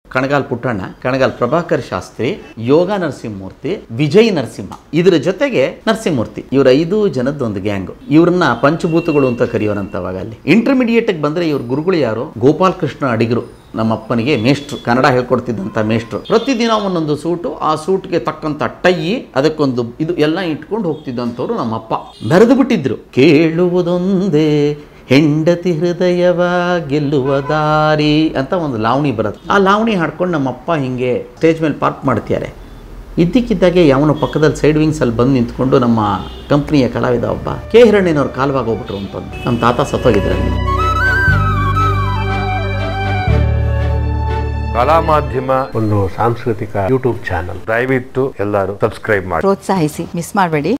ಕಣಗಾಲ್ ಪುಟ್ಟಣ್ಣ ಕಣಗಾಲ್ ಪ್ರಭಾಕರ್ ಶಾಸ್ತ್ರಿ ಯೋಗ ನರಸಿಂಹಮೂರ್ತಿ ವಿಜಯ್ ನರಸಿಂಹ ಇದರ ಜೊತೆಗೆ ನರಸಿಂಹಮೂರ್ತಿ ಇವ್ರ ಐದು ಜನದ ಒಂದು ಗ್ಯಾಂಗ್ ಇವ್ರನ್ನ ಪಂಚಭೂತಗಳು ಅಂತ ಕರೆಯೋರಂತವಾಗ ಅಲ್ಲಿ ಇಂಟರ್ಮೀಡಿಯೇಟ್ ಬಂದ್ರೆ ಇವ್ರ ಗುರುಗಳು ಯಾರು ಗೋಪಾಲ್ ಕೃಷ್ಣ ಅಡಿಗರು ನಮ್ಮ ಅಪ್ಪನಿಗೆ ಮೇಷ್ಟ್ರು ಕನ್ನಡ ಹೇಳ್ಕೊಡ್ತಿದ್ದಂಥ ಮೇಷ್ಟ್ರು ಪ್ರತಿದಿನ ಒಂದೊಂದು ಸೂಟು ಆ ಸೂಟ್ಗೆ ತಕ್ಕಂಥ ಟೈ ಅದಕ್ಕೊಂದು ಇದು ಎಲ್ಲ ಇಟ್ಕೊಂಡು ಹೋಗ್ತಿದ್ದಂಥವ್ರು ನಮ್ಮಪ್ಪ ಮೆರೆದು ಬಿಟ್ಟಿದ್ರು ಕೇಳುವುದೊಂದೇ ಹೆಂಡತಿ ಹೃದಯವ ಗೆಲ್ಲುವ ದಾರಿ ಅಂತ ಒಂದು ಲಾವಣಿ ಬರುತ್ತೆ ಆ ಲಾವಣಿ ಹಾಡ್ಕೊಂಡು ನಮ್ಮಪ್ಪ ಹಿಂಗೆ ಸ್ಟೇಜ್ ಮೇಲೆ ಪಾರ್ಕ್ ಮಾಡ್ತಿದ್ದಾರೆ ಇದ್ದಕ್ಕಿದ್ದಾಗೆ ಯಾವನೋ ಪಕ್ಕದಲ್ಲಿ ಸೈಡ್ ವಿಂಗ್ಸಲ್ಲಿ ಬಂದು ನಿಂತ್ಕೊಂಡು ನಮ್ಮ ಕಂಪ್ನಿಯ ಕಲಾವಿದ ಒಬ್ಬ ಕೆ ಹಿರಣ್ಯನವ್ರು ಕಾಲ್ವಾಗಿ ಹೋಗ್ಬಿಟ್ರು ಅಂತಂದು ನಮ್ಮ ತಾತ ಸತ್ತೋಗಿದ್ರಲ್ಲಿ ಕಲಾ ಮಾಧ್ಯಮ ಒಂದು ಸಾಂಸ್ಕೃತಿಕ ಯೂಟ್ಯೂಬ್ ಚಾನಲ್ ದಯವಿಟ್ಟು ಎಲ್ಲರೂ ಸಬ್ಸ್ಕ್ರೈಬ್ ಮಾಡಿ ಪ್ರೋತ್ಸಾಹಿಸಿ ಮಿಸ್ ಮಾಡಬೇಡಿ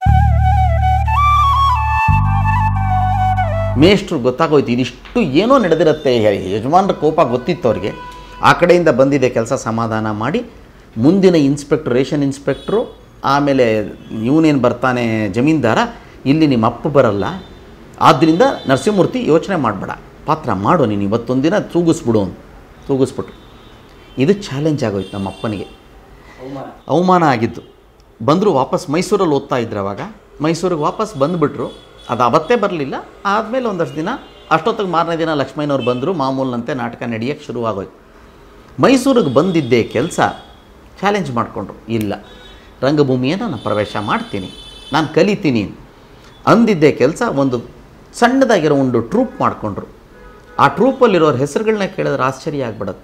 ಮೇಷ್ಟ್ರು ಗೊತ್ತಾಗೋಯ್ತು ಇದಿಷ್ಟು ಏನೋ ನಡೆದಿರುತ್ತೆ ಯಜಮಾನ್ರ ಕೋಪ ಗೊತ್ತಿತ್ತು ಅವ್ರಿಗೆ ಆ ಕಡೆಯಿಂದ ಬಂದಿದೆ ಕೆಲಸ ಸಮಾಧಾನ ಮಾಡಿ ಮುಂದಿನ ಇನ್ಸ್ಪೆಕ್ಟ್ರು ರೇಷನ್ ಇನ್ಸ್ಪೆಕ್ಟ್ರು ಆಮೇಲೆ ಇವನೇನು ಬರ್ತಾನೆ ಜಮೀನ್ದಾರ ಇಲ್ಲಿ ನಿಮ್ಮ ಅಪ್ಪ ಬರಲ್ಲ ಆದ್ದರಿಂದ ನರಸಿಂಹಮೂರ್ತಿ ಯೋಚನೆ ಮಾಡಬೇಡ ಪಾತ್ರ ಮಾಡು ನೀನು ಇವತ್ತೊಂದು ದಿನ ತೂಗಿಸ್ಬಿಡು ಅಂತ ತೂಗಿಸ್ಬಿಟ್ರು ಇದು ಚಾಲೆಂಜ್ ಆಗೋಯ್ತು ನಮ್ಮ ಅಪ್ಪನಿಗೆ ಅವಮಾನ ಆಗಿದ್ದು ಬಂದರು ವಾಪಸ್ ಮೈಸೂರಲ್ಲಿ ಓದ್ತಾ ಇದ್ರು ಅವಾಗ ಮೈಸೂರಿಗೆ ವಾಪಸ್ ಬಂದುಬಿಟ್ರು ಅದು ಅವತ್ತೇ ಬರಲಿಲ್ಲ ಆದಮೇಲೆ ಒಂದಷ್ಟು ದಿನ ಅಷ್ಟೊತ್ತಿಗೆ ಮಾರನೇ ದಿನ ಲಕ್ಷ್ಮಯ್ಯನವ್ರು ಬಂದರು ಮಾಮೂಲಿನಂತೆ ನಾಟಕ ನಡೆಯೋಕ್ಕೆ ಶುರುವಾಗೋಯ್ತು ಮೈಸೂರಿಗೆ ಬಂದಿದ್ದೇ ಕೆಲಸ ಚಾಲೆಂಜ್ ಮಾಡಿಕೊಂಡ್ರು ಇಲ್ಲ ರಂಗಭೂಮಿಯನ್ನು ನಾನು ಪ್ರವೇಶ ಮಾಡ್ತೀನಿ ನಾನು ಕಲಿತೀನಿ ಅಂದಿದ್ದೇ ಕೆಲಸ ಒಂದು ಸಣ್ಣದಾಗಿರೋ ಒಂದು ಟ್ರೂಪ್ ಮಾಡಿಕೊಂಡ್ರು ಆ ಟ್ರೂಪಲ್ಲಿರೋರ ಹೆಸರುಗಳನ್ನ ಕೇಳಿದ್ರೆ ಆಶ್ಚರ್ಯ ಆಗ್ಬಿಡತ್ತೆ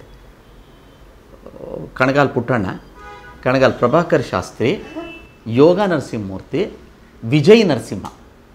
ಕಣಗಾಲ್ ಪುಟ್ಟಣ್ಣ ಕಣಗಾಲ್ ಪ್ರಭಾಕರ್ ಶಾಸ್ತ್ರಿ ಯೋಗ ನರಸಿಂಹಮೂರ್ತಿ ವಿಜಯ್ ನರಸಿಂಹ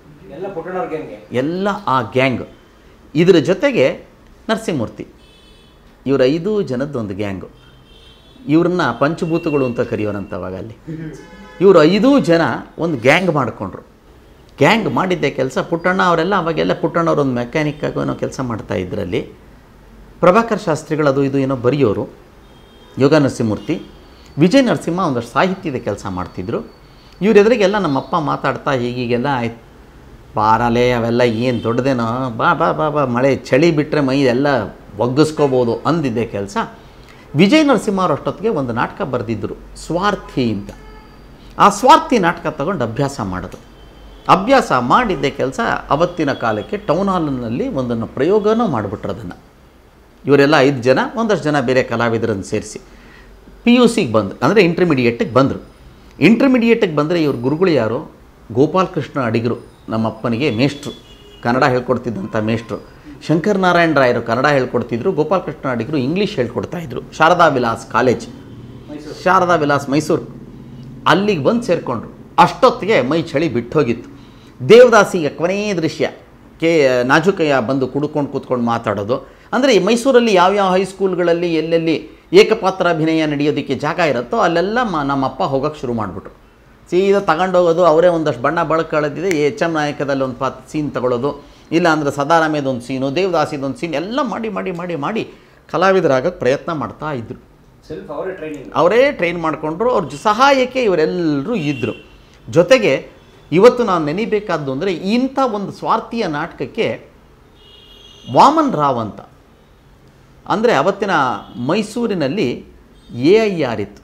ಎಲ್ಲ ಆ ಗ್ಯಾಂಗ್ ಇದರ ಜೊತೆಗೆ ನರಸಿಂಹಮೂರ್ತಿ ಇವರ ಐದು ಜನದ ಒಂದು ಗ್ಯಾಂಗು ಇವ್ರನ್ನ ಪಂಚಭೂತಗಳು ಅಂತ ಕರೆಯೋರಂತವಾಗ ಅಲ್ಲಿ ಇವರು ಐದೂ ಜನ ಒಂದು ಗ್ಯಾಂಗ್ ಮಾಡಿಕೊಂಡ್ರು ಗ್ಯಾಂಗ್ ಮಾಡಿದ್ದೆ ಕೆಲಸ ಪುಟ್ಟಣ್ಣ ಅವರೆಲ್ಲ ಅವಾಗೆಲ್ಲ ಪುಟ್ಟಣ್ಣವ್ರು ಒಂದು ಮೆಕ್ಯಾನಿಕ್ ಆಗೋ ಏನೋ ಕೆಲಸ ಮಾಡ್ತಾ ಇದ್ರಲ್ಲಿ ಪ್ರಭಾಕರ್ ಶಾಸ್ತ್ರಿಗಳು ಅದು ಇದು ಏನೋ ಬರೆಯೋರು ಯೋಗ ನರಸಿಂಹಮೂರ್ತಿ ವಿಜಯ್ ನರಸಿಂಹ ಒಂದಷ್ಟು ಸಾಹಿತ್ಯದ ಕೆಲಸ ಮಾಡ್ತಿದ್ರು ಇವ್ರ ಎದುರಿಗೆಲ್ಲ ನಮ್ಮಪ್ಪ ಮಾತಾಡ್ತಾ ಹೀಗೀಗೆಲ್ಲ ಆಯ್ತು ಬಾರಲೇ ಅವೆಲ್ಲ ಏನು ದೊಡ್ಡದೇನೋ ಬಾ ಬಾ ಬಾ ಬಾ ಮಳೆ ಚಳಿ ಬಿಟ್ಟರೆ ಮೈ ಎಲ್ಲ ಒಗ್ಗಿಸ್ಕೋಬೋದು ಅಂದಿದ್ದೆ ಕೆಲಸ ವಿಜಯ್ ನರಸಿಂಹ ಅವ್ರ ಅಷ್ಟೊತ್ತಿಗೆ ಒಂದು ನಾಟಕ ಬರೆದಿದ್ದರು ಸ್ವಾರ್ಥಿ ಅಂತ ಆ ಸ್ವಾರ್ಥಿ ನಾಟಕ ತಗೊಂಡು ಅಭ್ಯಾಸ ಮಾಡೋದು ಅಭ್ಯಾಸ ಮಾಡಿದ್ದೆ ಕೆಲಸ ಅವತ್ತಿನ ಕಾಲಕ್ಕೆ ಟೌನ್ ಹಾಲ್ನಲ್ಲಿ ಒಂದನ್ನು ಪ್ರಯೋಗನೂ ಮಾಡಿಬಿಟ್ರು ಅದನ್ನು ಇವರೆಲ್ಲ ಐದು ಜನ ಒಂದಷ್ಟು ಜನ ಬೇರೆ ಕಲಾವಿದರನ್ನು ಸೇರಿಸಿ ಪಿ ಯು ಸಿಗೆ ಬಂದು ಅಂದರೆ ಇಂಟರ್ಮೀಡಿಯೇಟಿಗೆ ಬಂದರು ಇಂಟರ್ಮೀಡಿಯೇಟಿಗೆ ಬಂದರೆ ಇವ್ರ ಗುರುಗಳು ಯಾರು ಗೋಪಾಲ್ ಕೃಷ್ಣ ಅಡಿಗರು ನಮ್ಮ ಅಪ್ಪನಿಗೆ ಮೇಷ್ಟ್ರು ಕನ್ನಡ ಹೇಳ್ಕೊಡ್ತಿದ್ದಂಥ ಮೇಷ್ಟ್ರು ಶಂಕರ್ ನಾರಾಯಣ ರಾಯರು ಕನ್ನಡ ಹೇಳ್ಕೊಡ್ತಿದ್ರು ಗೋಪಾಲ್ ಕೃಷ್ಣ ಅಡಿಗರು ಇಂಗ್ಲೀಷ್ ಹೇಳ್ಕೊಡ್ತಾಯಿದ್ರು ಶಾರದಾ ವಿಲಾಸ್ ಕಾಲೇಜ್ ಶಾರದಾ ವಿಲಾಸ್ ಮೈಸೂರು ಅಲ್ಲಿಗೆ ಬಂದು ಸೇರಿಕೊಂಡ್ರು ಅಷ್ಟೊತ್ತಿಗೆ ಮೈ ಚಳಿ ಬಿಟ್ಟೋಗಿತ್ತು ದೇವದಾಸಿಗೆ ಕೊನೆಯ ದೃಶ್ಯ ಕೆ ನಾಜುಕಯ್ಯ ಬಂದು ಕುಡ್ಕೊಂಡು ಕೂತ್ಕೊಂಡು ಮಾತಾಡೋದು ಅಂದರೆ ಈ ಮೈಸೂರಲ್ಲಿ ಯಾವ್ಯಾವ ಹೈಸ್ಕೂಲ್ಗಳಲ್ಲಿ ಎಲ್ಲೆಲ್ಲಿ ಏಕಪಾತ್ರಾಭಿನಯ ನಡೆಯೋದಕ್ಕೆ ಜಾಗ ಇರುತ್ತೋ ಅಲ್ಲೆಲ್ಲ ಮ ನಮ್ಮಪ್ಪ ಹೋಗೋಕ್ಕೆ ಶುರು ಮಾಡಿಬಿಟ್ರು ಸೀದಾ ತಗೊಂಡೋಗೋದು ಅವರೇ ಒಂದಷ್ಟು ಬಣ್ಣ ಬಳಕಳದಿದೆ ಎಚ್ ಎಮ್ ನಾಯಕದಲ್ಲಿ ಒಂದು ಪಾತ್ ಸೀನ್ ತಗೊಳ್ಳೋದು ಇಲ್ಲ ಅಂದರೆ ಸದಾರಾಮೇದೊಂದು ಸೀನು ದೇವದಾಸಿದೊಂದು ಸೀನ್ ಎಲ್ಲ ಮಾಡಿ ಮಾಡಿ ಮಾಡಿ ಮಾಡಿ ಕಲಾವಿದರಾಗಕ್ಕೆ ಪ್ರಯತ್ನ ಮಾಡ್ತಾ ಇದ್ದರು ಅವರೇ ಟ್ರೈನ್ ಮಾಡಿಕೊಂಡ್ರು ಅವ್ರ ಜೊ- ಸಹಾಯಕ್ಕೆ ಇವರೆಲ್ಲರೂ ಇದ್ದರು ಜೊತೆಗೆ ಇವತ್ತು ನಾನು ನೆನಿಬೇಕಾದ್ದು ಅಂದರೆ ಇಂಥ ಒಂದು ಸ್ವಾರ್ಥೀಯ ನಾಟಕಕ್ಕೆ ವಾಮನ್ ರಾವ್ ಅಂತ ಅಂದರೆ ಅವತ್ತಿನ ಮೈಸೂರಿನಲ್ಲಿ ಎ ಐ ಆರ್ ಇತ್ತು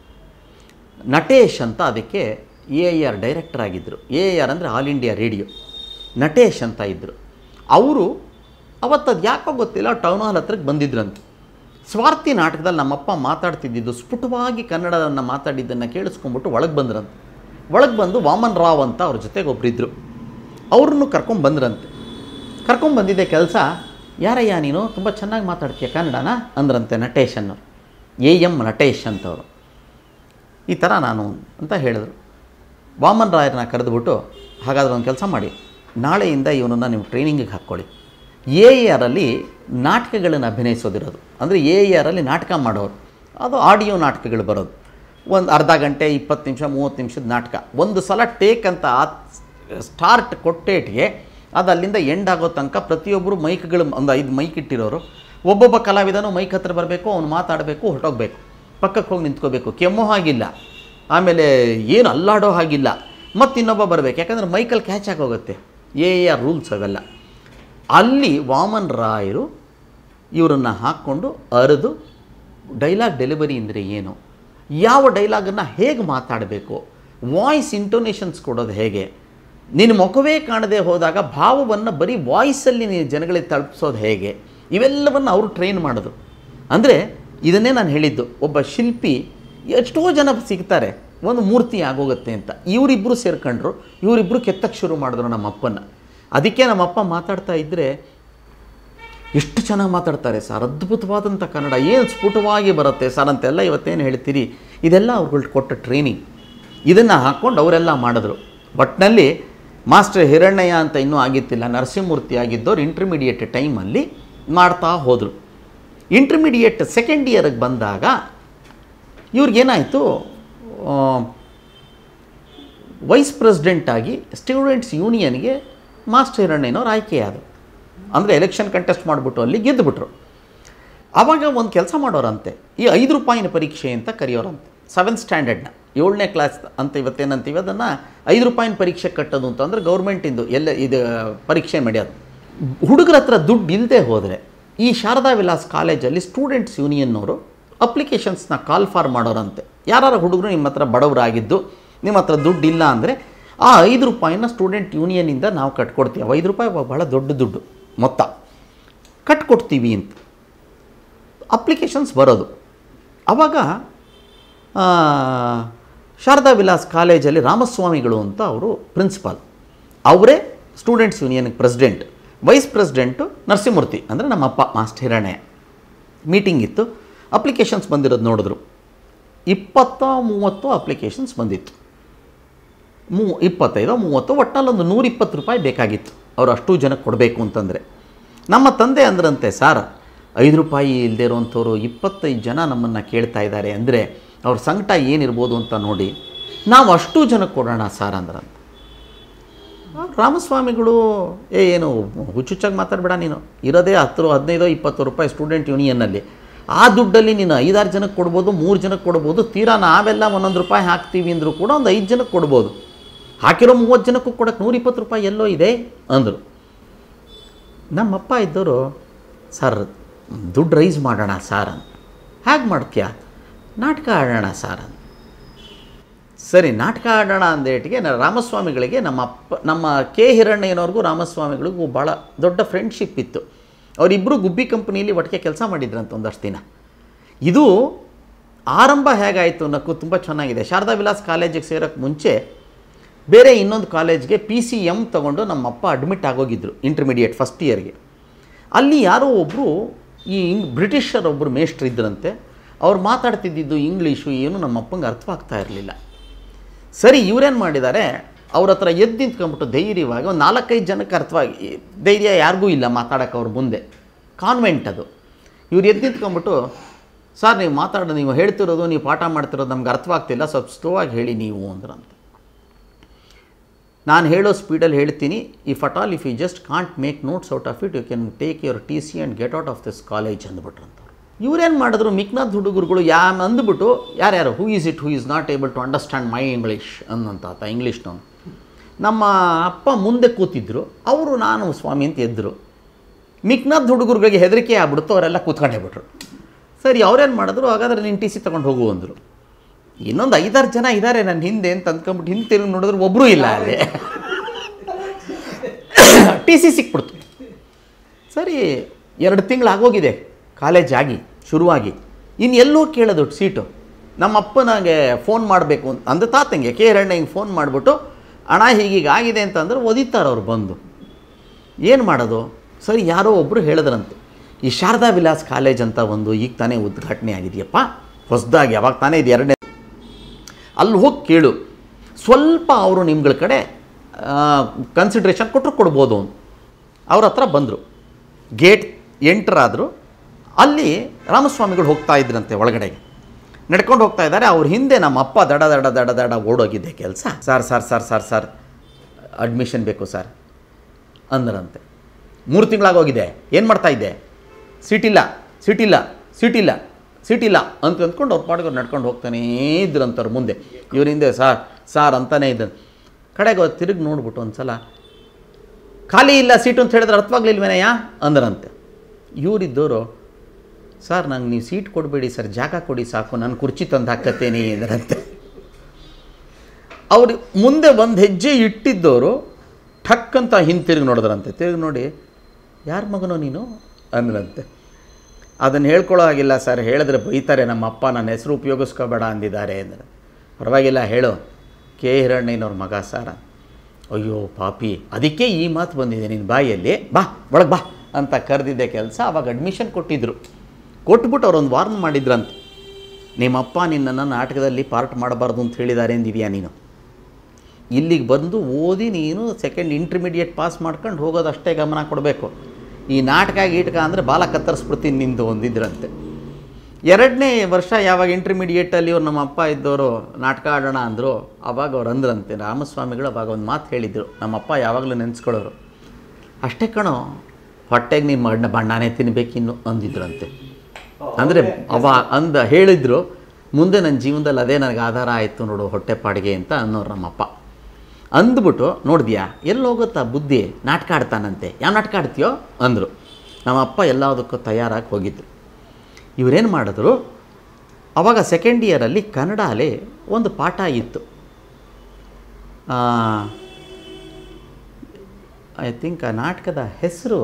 ನಟೇಶ್ ಅಂತ ಅದಕ್ಕೆ ಎ ಐ ಆರ್ ಡೈರೆಕ್ಟರ್ ಆಗಿದ್ದರು ಎ ಐ ಆರ್ ಅಂದರೆ ಆಲ್ ಇಂಡಿಯಾ ರೇಡಿಯೋ ನಟೇಶ್ ಅಂತ ಇದ್ದರು ಅವರು ಅವತ್ತದು ಯಾಕೋ ಗೊತ್ತಿಲ್ಲ ಟೌನ್ ಹಾಲ್ ಹತ್ರಕ್ಕೆ ಬಂದಿದ್ರಂತೆ ಸ್ವಾರ್ಥಿ ನಾಟಕದಲ್ಲಿ ನಮ್ಮಪ್ಪ ಮಾತಾಡ್ತಿದ್ದಿದ್ದು ಸ್ಫುಟವಾಗಿ ಕನ್ನಡವನ್ನು ಮಾತಾಡಿದ್ದನ್ನು ಕೇಳಿಸ್ಕೊಂಡ್ಬಿಟ್ಟು ಒಳಗೆ ಬಂದ್ರಂತೆ ಒಳಗೆ ಬಂದು ವಾಮನ್ ರಾವ್ ಅಂತ ಅವ್ರ ಜೊತೆಗೆ ಒಬ್ಬರಿದ್ದರು ಅವ್ರನ್ನು ಕರ್ಕೊಂಡು ಬಂದ್ರಂತೆ ಕರ್ಕೊಂಡು ಬಂದಿದ್ದೆ ಕೆಲಸ ಯಾರಯ್ಯ ನೀನು ತುಂಬ ಚೆನ್ನಾಗಿ ಮಾತಾಡ್ತೀಯ ಕನ್ನಡನ ಅಂದ್ರಂತೆ ನಟೇಶ್ ಅನ್ನೋರು ಎ ಎಮ್ ನಟೇಶ್ ಅಂತವರು ಈ ಥರ ನಾನು ಅಂತ ಹೇಳಿದ್ರು ವಾಮನ್ ರಾಯರನ್ನ ಕರೆದುಬಿಟ್ಟು ಹಾಗಾದ್ರೆ ಒಂದು ಕೆಲಸ ಮಾಡಿ ನಾಳೆಯಿಂದ ಇವನನ್ನು ನೀವು ಟ್ರೈನಿಂಗಿಗೆ ಹಾಕ್ಕೊಳ್ಳಿ ಎ ಆರಲ್ಲಿ ನಾಟಕಗಳನ್ನು ಅಭಿನಯಿಸೋದಿರೋದು ಅಂದರೆ ಎ ಆರಲ್ಲಿ ನಾಟಕ ಮಾಡೋರು ಅದು ಆಡಿಯೋ ನಾಟಕಗಳು ಬರೋದು ಒಂದು ಅರ್ಧ ಗಂಟೆ ಇಪ್ಪತ್ತು ನಿಮಿಷ ಮೂವತ್ತು ನಿಮಿಷದ ನಾಟಕ ಒಂದು ಸಲ ಟೇಕ್ ಅಂತ ಸ್ಟಾರ್ಟ್ ಕೊಟ್ಟೇಟ್ಗೆ ಅದು ಅಲ್ಲಿಂದ ಎಂಡ್ ಆಗೋ ತನಕ ಪ್ರತಿಯೊಬ್ಬರು ಮೈಕ್ಗಳು ಒಂದು ಐದು ಮೈಕ್ ಇಟ್ಟಿರೋರು ಒಬ್ಬೊಬ್ಬ ಕಲಾವಿದನು ಮೈಕ್ ಹತ್ರ ಬರಬೇಕು ಅವ್ನು ಮಾತಾಡಬೇಕು ಹೊರಟೋಗ್ಬೇಕು ಪಕ್ಕಕ್ಕೆ ಹೋಗಿ ನಿಂತ್ಕೋಬೇಕು ಕೆಮ್ಮೋ ಹಾಗಿಲ್ಲ ಆಮೇಲೆ ಏನು ಅಲ್ಲಾಡೋ ಹಾಗಿಲ್ಲ ಮತ್ತು ಇನ್ನೊಬ್ಬ ಬರಬೇಕು ಯಾಕಂದರೆ ಮೈಕಲ್ಲಿ ಕ್ಯಾಚ್ ಆಗೋಗುತ್ತೆ ಎ ಆರ್ ರೂಲ್ಸ್ ಅವೆಲ್ಲ ಅಲ್ಲಿ ವಾಮನ್ ರಾಯರು ಇವರನ್ನು ಹಾಕ್ಕೊಂಡು ಅರೆದು ಡೈಲಾಗ್ ಡೆಲಿವರಿ ಅಂದರೆ ಏನು ಯಾವ ಡೈಲಾಗನ್ನು ಹೇಗೆ ಮಾತಾಡಬೇಕು ವಾಯ್ಸ್ ಇಂಟೋನೇಷನ್ಸ್ ಕೊಡೋದು ಹೇಗೆ ನಿನ್ನ ಮುಖವೇ ಕಾಣದೆ ಹೋದಾಗ ಭಾವವನ್ನು ಬರೀ ವಾಯ್ಸಲ್ಲಿ ನೀನು ಜನಗಳಿಗೆ ತಲುಪಿಸೋದು ಹೇಗೆ ಇವೆಲ್ಲವನ್ನು ಅವರು ಟ್ರೈನ್ ಮಾಡೋದು ಅಂದರೆ ಇದನ್ನೇ ನಾನು ಹೇಳಿದ್ದು ಒಬ್ಬ ಶಿಲ್ಪಿ ಎಷ್ಟೋ ಜನ ಸಿಗ್ತಾರೆ ಒಂದು ಮೂರ್ತಿ ಆಗೋಗುತ್ತೆ ಅಂತ ಇವರಿಬ್ಬರು ಸೇರ್ಕೊಂಡ್ರು ಇವರಿಬ್ಬರು ಕೆತ್ತಕ್ಕೆ ಶುರು ಮಾಡಿದ್ರು ನಮ್ಮ ಅಪ್ಪನ ಅದಕ್ಕೆ ನಮ್ಮಪ್ಪ ಮಾತಾಡ್ತಾ ಇದ್ದರೆ ಎಷ್ಟು ಚೆನ್ನಾಗಿ ಮಾತಾಡ್ತಾರೆ ಸರ್ ಅದ್ಭುತವಾದಂಥ ಕನ್ನಡ ಏನು ಸ್ಫುಟವಾಗಿ ಬರುತ್ತೆ ಸರ್ ಅಂತೆಲ್ಲ ಇವತ್ತೇನು ಹೇಳ್ತೀರಿ ಇದೆಲ್ಲ ಅವ್ರುಗಳು ಕೊಟ್ಟ ಟ್ರೈನಿಂಗ್ ಇದನ್ನು ಹಾಕ್ಕೊಂಡು ಅವರೆಲ್ಲ ಮಾಡಿದ್ರು ಒಟ್ಟಿನಲ್ಲಿ ಮಾಸ್ಟರ್ ಹಿರಣ್ಣಯ್ಯ ಅಂತ ಇನ್ನೂ ಆಗಿತ್ತಿಲ್ಲ ನರಸಿಂಹಮೂರ್ತಿ ಆಗಿದ್ದವ್ರು ಇಂಟರ್ಮೀಡಿಯೇಟ್ ಟೈಮಲ್ಲಿ ಮಾಡ್ತಾ ಹೋದರು ಇಂಟರ್ಮೀಡಿಯೇಟ್ ಸೆಕೆಂಡ್ ಇಯರ್ಗೆ ಬಂದಾಗ ಇವ್ರಿಗೇನಾಯಿತು ವೈಸ್ ಪ್ರೆಸಿಡೆಂಟಾಗಿ ಸ್ಟೂಡೆಂಟ್ಸ್ ಯೂನಿಯನ್ಗೆ ಮಾಸ್ಟರ್ ಹಿರಣ್ಣಯ್ಯನವ್ರು ಆಯ್ಕೆಯಾದರು ಅಂದರೆ ಎಲೆಕ್ಷನ್ ಕಂಟೆಸ್ಟ್ ಮಾಡಿಬಿಟ್ಟು ಅಲ್ಲಿ ಗೆದ್ದುಬಿಟ್ರು ಆವಾಗ ಒಂದು ಕೆಲಸ ಮಾಡೋರಂತೆ ಈ ಐದು ರೂಪಾಯಿನ ಪರೀಕ್ಷೆ ಅಂತ ಕರೆಯೋರಂತೆ ಸೆವೆಂತ್ ಸ್ಟ್ಯಾಂಡರ್ಡ್ನ ಏಳನೇ ಕ್ಲಾಸ್ ಅಂತ ಇವತ್ತೇನಂತೀವಿ ಅದನ್ನು ಐದು ರೂಪಾಯಿನ ಪರೀಕ್ಷೆ ಕಟ್ಟೋದು ಅಂತಂದರೆ ಗೌರ್ಮೆಂಟಿಂದು ಎಲ್ಲ ಇದು ಪರೀಕ್ಷೆ ನಡೆಯೋದು ಹುಡುಗರ ಹತ್ರ ದುಡ್ಡು ಇಲ್ಲದೆ ಹೋದರೆ ಈ ಶಾರದಾ ವಿಲಾಸ್ ಕಾಲೇಜಲ್ಲಿ ಸ್ಟೂಡೆಂಟ್ಸ್ ಯೂನಿಯನ್ನವರು ಅಪ್ಲಿಕೇಶನ್ಸ್ನ ಕಾಲ್ ಫಾರ್ ಮಾಡೋರಂತೆ ಯಾರು ಹುಡುಗರು ನಿಮ್ಮ ಹತ್ರ ಬಡವರಾಗಿದ್ದು ನಿಮ್ಮ ಹತ್ರ ದುಡ್ಡು ಇಲ್ಲ ಅಂದರೆ ಆ ಐದು ರೂಪಾಯಿನ ಸ್ಟೂಡೆಂಟ್ ಯೂನಿಯನಿಂದ ನಾವು ಕಟ್ಕೊಡ್ತೀವಿ ಐದು ರೂಪಾಯಿ ಭಾಳ ದೊಡ್ಡ ದುಡ್ಡು ಮೊತ್ತ ಕಟ್ಕೊಡ್ತೀವಿ ಅಂತ ಅಪ್ಲಿಕೇಶನ್ಸ್ ಬರೋದು ಆವಾಗ ಆ, ಶಾರದಾ ವಿಲಾಸ್ ಕಾಲೇಜಲ್ಲಿ ರಾಮಸ್ವಾಮಿಗಳು ಅಂತ ಅವರು ಪ್ರಿನ್ಸಿಪಾಲ್ ಅವರೇ ಸ್ಟೂಡೆಂಟ್ಸ್ ಯೂನಿಯನ್ಗೆ ಪ್ರೆಸಿಡೆಂಟ್ ವೈಸ್ ಪ್ರೆಸಿಡೆಂಟು ನರಸಿಂಹಮೂರ್ತಿ ಅಂದರೆ ನಮ್ಮಪ್ಪ ಮಾಸ್ಟರ್ ಹಿರಣ್ಣಯ್ಯ ಮೀಟಿಂಗ್ ಇತ್ತು ಅಪ್ಲಿಕೇಶನ್ಸ್ ಬಂದಿರೋದು ನೋಡಿದ್ರು ಇಪ್ಪತ್ತ ಮೂವತ್ತು ಅಪ್ಲಿಕೇಶನ್ಸ್ ಬಂದಿತ್ತು ಮೂ ಇಪ್ಪತ್ತೈದು ಮೂವತ್ತು ಒಟ್ಟಲ್ಲಿ ಒಂದು ನೂರಿಪ್ಪತ್ತು ರೂಪಾಯಿ ಬೇಕಾಗಿತ್ತು ಅವರು ಅಷ್ಟು ಜನಕ್ಕೆ ಕೊಡಬೇಕು ಅಂತಂದರೆ ನಮ್ಮ ತಂದೆ ಅಂದ್ರಂತೆ ಸಾರ್ ಐದು ರೂಪಾಯಿ ಇಲ್ಲದೆ ಇರೋವಂಥವ್ರು ಇಪ್ಪತ್ತೈದು ಜನ ನಮ್ಮನ್ನು ಕೇಳ್ತಾ ಇದ್ದಾರೆ ಅಂದರೆ ಅವ್ರ ಸಂಕಟ ಏನಿರ್ಬೋದು ಅಂತ ನೋಡಿ ನಾವು ಅಷ್ಟು ಜನಕ್ಕೆ ಕೊಡೋಣ ಸಾರ್ ಅಂದ್ರಂತ ರಾಮಸ್ವಾಮಿಗಳು ಏ ಏನು ಹುಚ್ಚುಚ್ಚಾಗಿ ಮಾತಾಡಬೇಡ ನೀನು ಇರೋದೇ ಹತ್ತು ಹದಿನೈದು ಇಪ್ಪತ್ತು ರೂಪಾಯಿ ಸ್ಟೂಡೆಂಟ್ ಯೂನಿಯನ್ನಲ್ಲಿ ಆ ದುಡ್ಡಲ್ಲಿ ನೀನು ಐದಾರು ಜನಕ್ಕೆ ಕೊಡ್ಬೋದು ಮೂರು ಜನಕ್ಕೆ ಕೊಡ್ಬೋದು ತೀರಾ ನಾವೆಲ್ಲ ಒಂದೊಂದು ರೂಪಾಯಿ ಹಾಕ್ತೀವಿ ಅಂದರೂ ಕೂಡ ಒಂದು ಐದು ಜನಕ್ಕೆ ಕೊಡ್ಬೋದು ಹಾಕಿರೋ ಮೂವತ್ತು ಜನಕ್ಕೂ ಕೊಡೋಕ್ಕೆ ನೂರಿಪ್ಪತ್ತು ರೂಪಾಯಿ ಎಲ್ಲೋ ಇದೆ ಅಂದರು ನಮ್ಮಪ್ಪ ಇದ್ದವರು ಸರ್ ದುಡ್ಡು ರೈಸ್ ಮಾಡೋಣ ಸಾರ್ ಅಂತ ಹೇಗೆ ಮಾಡ್ತೀಯ ನಾಟಕ ಆಡೋಣ ಸಾರ್ ಅಂತ ಸರಿ ನಾಟಕ ಆಡೋಣ ಅಂದೇಟಿಗೆ ನ- ರಾಮಸ್ವಾಮಿಗಳಿಗೆ ನಮ್ಮ ಅಪ್ಪ ನಮ್ಮ ಕೆ ಹಿರಣ್ಣಯ್ಯನವ್ರಿಗೂ ರಾಮಸ್ವಾಮಿಗಳಿಗೂ ಭಾಳ ದೊಡ್ಡ ಫ್ರೆಂಡ್ಶಿಪ್ ಇತ್ತು ಅವರಿಬ್ಬರು ಗುಬ್ಬಿ ಕಂಪ್ನಿಯಲ್ಲಿ ಒಟ್ಟಿಗೆ ಕೆಲಸ ಮಾಡಿದ್ರಂತ ಒಂದಷ್ಟು ದಿನ ಇದು ಆರಂಭ ಹೇಗಾಯಿತು ಅನ್ನೋಕ್ಕೂ ತುಂಬ ಚೆನ್ನಾಗಿದೆ ಶಾರದಾ ವಿಲಾಸ್ ಕಾಲೇಜಿಗೆ ಸೇರೋಕ್ಕೆ ಮುಂಚೆ ಬೇರೆ ಇನ್ನೊಂದು ಕಾಲೇಜ್ಗೆ ಪಿ ಸಿ ಎಮ್ ತೊಗೊಂಡು ನಮ್ಮಪ್ಪ ಅಡ್ಮಿಟ್ ಆಗೋಗಿದ್ರು ಇಂಟರ್ಮೀಡಿಯೇಟ್ ಫಸ್ಟ್ ಇಯರ್ಗೆ ಅಲ್ಲಿ ಯಾರೋ ಒಬ್ಬರು ಈ ಇಂಗ್ ಬ್ರಿಟಿಷರ್ ಒಬ್ಬರು ಮೇಷ್ಟ್ರು ಇದ್ರಂತೆ ಅವ್ರು ಮಾತಾಡ್ತಿದ್ದಿದ್ದು ಇಂಗ್ಲೀಷು ಏನು ನಮ್ಮ ಅಪ್ಪಂಗೆ ಅರ್ಥವಾಗ್ತಾ ಇರಲಿಲ್ಲ ಸರಿ ಇವರೇನು ಮಾಡಿದ್ದಾರೆ ಅವ್ರ ಹತ್ರ ಎದ್ದು ನಿಂತ್ಕೊಂಡ್ಬಿಟ್ಟು ಧೈರ್ಯವಾಗಿ ಒಂದು ನಾಲ್ಕೈದು ಜನಕ್ಕೆ ಅರ್ಥವಾಗಿ ಧೈರ್ಯ ಯಾರಿಗೂ ಇಲ್ಲ ಮಾತಾಡೋಕೆ ಅವ್ರ ಮುಂದೆ ಕಾನ್ವೆಂಟ್ ಅದು ಇವ್ರು ಎದ್ದು ನಿಂತ್ಕೊಂಡ್ಬಿಟ್ಟು ಸರ್ ನೀವು ಮಾತಾಡೋ ನೀವು ಹೇಳ್ತಿರೋದು ನೀವು ಪಾಠ ಮಾಡ್ತಿರೋದು ನಮ್ಗೆ ಅರ್ಥವಾಗ್ತಿಲ್ಲ ಸ್ವಲ್ಪ ಸ್ಲೋ ಆಗಿ ಹೇಳಿ ನೀವು ಅಂದ್ರಂತೆ ನಾನು ಹೇಳೋ ಸ್ಪೀಡಲ್ಲಿ ಹೇಳ್ತೀನಿ if at all if you just can't make notes out of it you can take your T C and get out of this college ಅಂದ್ಬಿಟ್ರಂತ ಇವ್ರೇನು ಮಾಡಿದ್ರು ಮಿಕ್ನಾಥ್ ಹುಡುಗರುಗಳು ಯಾ ಅಂದ್ಬಿಟ್ಟು ಯಾರ್ಯಾರು who is it who is not able to understand my English ಅನ್ನಂತ ಆತ ಇಂಗ್ಲೀಷ್ನವನು ನಮ್ಮ ಅಪ್ಪ ಮುಂದೆ ಕೂತಿದ್ರು ಅವರು ನಾನು ಸ್ವಾಮಿ ಅಂತ ಎದ್ದರು ಮಿಕ್ನಾಥ್ ಹುಡುಗರುಗಳಿಗೆ ಹೆದರಿಕೆ ಆಗ್ಬಿಡ್ತು ಅವರೆಲ್ಲ ಕೂತ್ಕೊಂಡೇ ಬಿಟ್ರು ಸರಿ ಅವ್ರೇನು ಮಾಡಿದ್ರು ಹಾಗಾದ್ರೆ ನೀನು ಟಿ ಸಿ ತೊಗೊಂಡು ಹೋಗು ಅಂದರು ಇನ್ನೊಂದು ಐದಾರು ಜನ ಇದ್ದಾರೆ ನನ್ನ ಹಿಂದೆ ಅಂತ ಅಂದ್ಕೊಂಬಿಟ್ಟು ಹಿಂದೆ ತಿರುಗಿ ನೋಡಿದ್ರೆ ಒಬ್ಬರೂ ಇಲ್ಲ ಅಲ್ಲಿ ಟಿ ಸಿ ಸಿಕ್ಬಿಡ್ತು ಸರಿ ಎರಡು ತಿಂಗಳು ಆಗೋಗಿದೆ ಕಾಲೇಜ್ ಆಗಿ ಶುರುವಾಗಿ ಇನ್ನು ಎಲ್ಲೋ ಕೇಳೋದು ಸೀಟು ನಮ್ಮ ಅಪ್ಪನಾಗೆ ಫೋನ್ ಮಾಡಬೇಕು ಅಂತ ಅಂದ ತಾತಂಗೆ ಕೆ ಹಿರಣ್ಣಂಗೆ ಫೋನ್ ಮಾಡಿಬಿಟ್ಟು ಹಣ ಹೀಗೀಗ ಆಗಿದೆ ಅಂತಂದ್ರೆ ಒದಿತಾರೆ ಅವ್ರು ಬಂದು ಏನು ಮಾಡೋದು ಸರಿ ಯಾರೋ ಒಬ್ಬರು ಹೇಳಿದ್ರಂತೆ ಈ ಶಾರದಾ ವಿಲಾಸ್ ಕಾಲೇಜ್ ಅಂತ ಒಂದು ಈಗ ತಾನೇ ಉದ್ಘಾಟನೆ ಆಗಿದೆಯಪ್ಪ ಹೊಸದಾಗಿ ಯಾವಾಗ ತಾನೇ ಇದು ಎರಡನೇ ಅಲ್ಲಿ ಹೋಗಿ ಕೇಳು ಸ್ವಲ್ಪ ಅವರು ನಿಮ್ಗಳ ಕಡೆ ಕನ್ಸಿಡ್ರೇಷನ್ ಕೊಟ್ಟರು ಕೊಡ್ಬೋದು ಅಂತ ಅವ್ರ ಹತ್ರ ಬಂದರು ಗೇಟ್ ಎಂಟ್ರಾದರು ಅಲ್ಲಿ ರಾಮಸ್ವಾಮಿಗಳು ಹೋಗ್ತಾ ಇದ್ರಂತೆ ಒಳಗಡೆಗೆ ನಡ್ಕೊಂಡು ಹೋಗ್ತಾ ಇದ್ದಾರೆ ಅವ್ರ ಹಿಂದೆ ನಮ್ಮ ಅಪ್ಪ ದಡ ದಡ ದಡ ದಡ ಓಡೋಗಿದೆ ಕೆಲಸ sir sir sir sir sir admission ಬೇಕು ಸರ್ ಅಂದ್ರಂತೆ ಮೂರು ತಿಂಗಳಾಗೋಗಿದೆ ಏನು ಮಾಡ್ತಾ ಇದ್ದೆ ಸೀಟಿಲ್ಲ ಸೀಟಿಲ್ಲ ಸೀಟಿಲ್ಲ ಸೀಟಿಲ್ಲ ಅಂತ ಅಂದ್ಕೊಂಡು ಅವ್ರ ಪಾಡಿಗೆ ಅವ್ರು ನಡ್ಕೊಂಡು ಹೋಗ್ತಾನೇ ಇದ್ರಂತವ್ರು ಮುಂದೆ ಇವ್ರ ಹಿಂದೆ ಸಾರ್ ಸಾರ್ ಅಂತಾನೇ ಇದ್ದ ಕಡೆಗೆ ಅವ್ರು ತಿರುಗಿ ನೋಡ್ಬಿಟ್ಟು ಒಂದು ಸಲ ಖಾಲಿ ಇಲ್ಲ ಸೀಟು ಅಂತ ಹೇಳಿದ್ರೆ ಅರ್ಥವಾಗ್ಲಿಲ್ವೇನಯ್ಯ ಅಂದ್ರಂತೆ ಇವರಿದ್ದವರು ಸರ್ ನಂಗೆ ನೀವು ಸೀಟ್ ಕೊಡಬೇಡಿ ಸರ್ ಜಾಗ ಕೊಡಿ ಸಾಕು ನಾನು ಕುರ್ಚಿ ತಂದು ಹಾಕತ್ತೇನೆ ಎಂದ್ರಂತೆ ಅವ್ರು ಮುಂದೆ ಒಂದು ಹೆಜ್ಜೆ ಇಟ್ಟಿದ್ದವರು ಠಕ್ ಅಂತ ಹಿಂತಿರುಗಿ ನೋಡಿದ್ರಂತೆ ತಿರುಗಿ ನೋಡಿ ಯಾರ ಮಗನೋ ನೀನು ಅಂದ್ರಂತೆ ಅದನ್ನು ಹೇಳ್ಕೊಳ್ಳೋ ಹಾಗಿಲ್ಲ ಸರ್ ಹೇಳಿದ್ರೆ ಬೈತಾರೆ ನಮ್ಮ ಅಪ್ಪ ನನ್ನ ಹೆಸರು ಉಪಯೋಗಿಸ್ಕೋಬೇಡ ಅಂದಿದ್ದಾರೆ ಅಂದ್ರೆ ಪರವಾಗಿಲ್ಲ ಹೇಳು ಕೆ ಹಿರಣ್ಣಯ್ಯನವ್ರ ಮಗ ಸರ್ ಅಯ್ಯೋ ಪಾಪಿ ಅದಕ್ಕೆ ಈ ಮಾತು ಬಂದಿದೆ ನಿನ್ನ ಬಾಯಲ್ಲಿ ಬಾ ಒಳಗೆ ಬಾ ಅಂತ ಕರೆದಿದ್ದೆ ಕೆಲಸ ಅವಾಗ ಅಡ್ಮಿಷನ್ ಕೊಟ್ಟಿದ್ದರು ಕೊಟ್ಬಿಟ್ಟು ಅವ್ರೊಂದು ವಾರ್ನ್ ಮಾಡಿದ್ರಂತೆ ನಿಮ್ಮಪ್ಪ ನಿನ್ನನ್ನು ನಾಟಕದಲ್ಲಿ ಪಾರ್ಟ್ ಮಾಡಬಾರ್ದು ಅಂತ ಹೇಳಿದ್ದಾರೆ ಅಂದಿದೆಯಾ ನೀನು ಇಲ್ಲಿಗೆ ಬಂದು ಓದಿ ನೀನು ಸೆಕೆಂಡ್ ಇಂಟರ್ಮೀಡಿಯೇಟ್ ಪಾಸ್ ಮಾಡ್ಕೊಂಡು ಹೋಗೋದಷ್ಟೇ ಗಮನ ಕೊಡಬೇಕು ಈ ನಾಟಕ ಗೀಟಕ ಅಂದರೆ ಬಾಲ ಕತ್ತರಿಸ್ಬಿಡ್ತೀನಿ ನಿಂದು ಒಂದಿದ್ರಂತೆ ಎರಡನೇ ವರ್ಷ ಯಾವಾಗ ಇಂಟರ್ಮೀಡಿಯೇಟಲ್ಲಿ ಇವ್ರು ನಮ್ಮ ಅಪ್ಪ ಇದ್ದವರು ನಾಟಕ ಆಡೋಣ ಅಂದರು ಅವಾಗ ಅವ್ರು ಅಂದ್ರಂತೆ ರಾಮಸ್ವಾಮಿಗಳು ಅವಾಗ ಒಂದು ಮಾತು ಹೇಳಿದರು ನಮ್ಮಪ್ಪ ಯಾವಾಗಲೂ ನೆನೆಸ್ಕೊಳ್ಳೋರು ಅಷ್ಟೇ ಕಣೋ ಹೊಟ್ಟೆಗೆ ನೀನು ಬಣ್ಣ ಬಣ್ಣನೇ ತಿನ್ಬೇಕಿನ್ನು ಅಂದಿದ್ರಂತೆ ಅಂದರೆ ಅವ ಅಂದ ಹೇಳಿದ್ರು ಮುಂದೆ ನನ್ನ ಜೀವನದಲ್ಲಿ ಅದೇ ನನಗೆ ಆಧಾರ ಆಯಿತು ನೋಡು ಹೊಟ್ಟೆಪಾಡಿಗೆ ಅಂತ ಅನ್ನೋರು ನಮ್ಮಪ್ಪ ಅಂದ್ಬಿಟ್ಟು ನೋಡಿದ್ಯಾ ಎಲ್ಲಿ ಹೋಗುತ್ತಾ ಬುದ್ಧಿ ನಾಟಕ ಆಡ್ತಾನಂತೆ ಯಾವ ನಾಟಕ ಆಡ್ತೀಯೋ ಅಂದರು ನಮ್ಮಪ್ಪ ಎಲ್ಲದಕ್ಕೂ ತಯಾರಾಗಿ ಹೋಗಿದ್ರು ಇವರೇನು ಮಾಡಿದ್ರು ಅವಾಗ ಸೆಕೆಂಡ್ ಇಯರಲ್ಲಿ ಕನ್ನಡಲ್ಲಿ ಒಂದು ಪಾಠ ಇತ್ತು ಐ ಥಿಂಕ್ ಆ ನಾಟಕದ ಹೆಸರು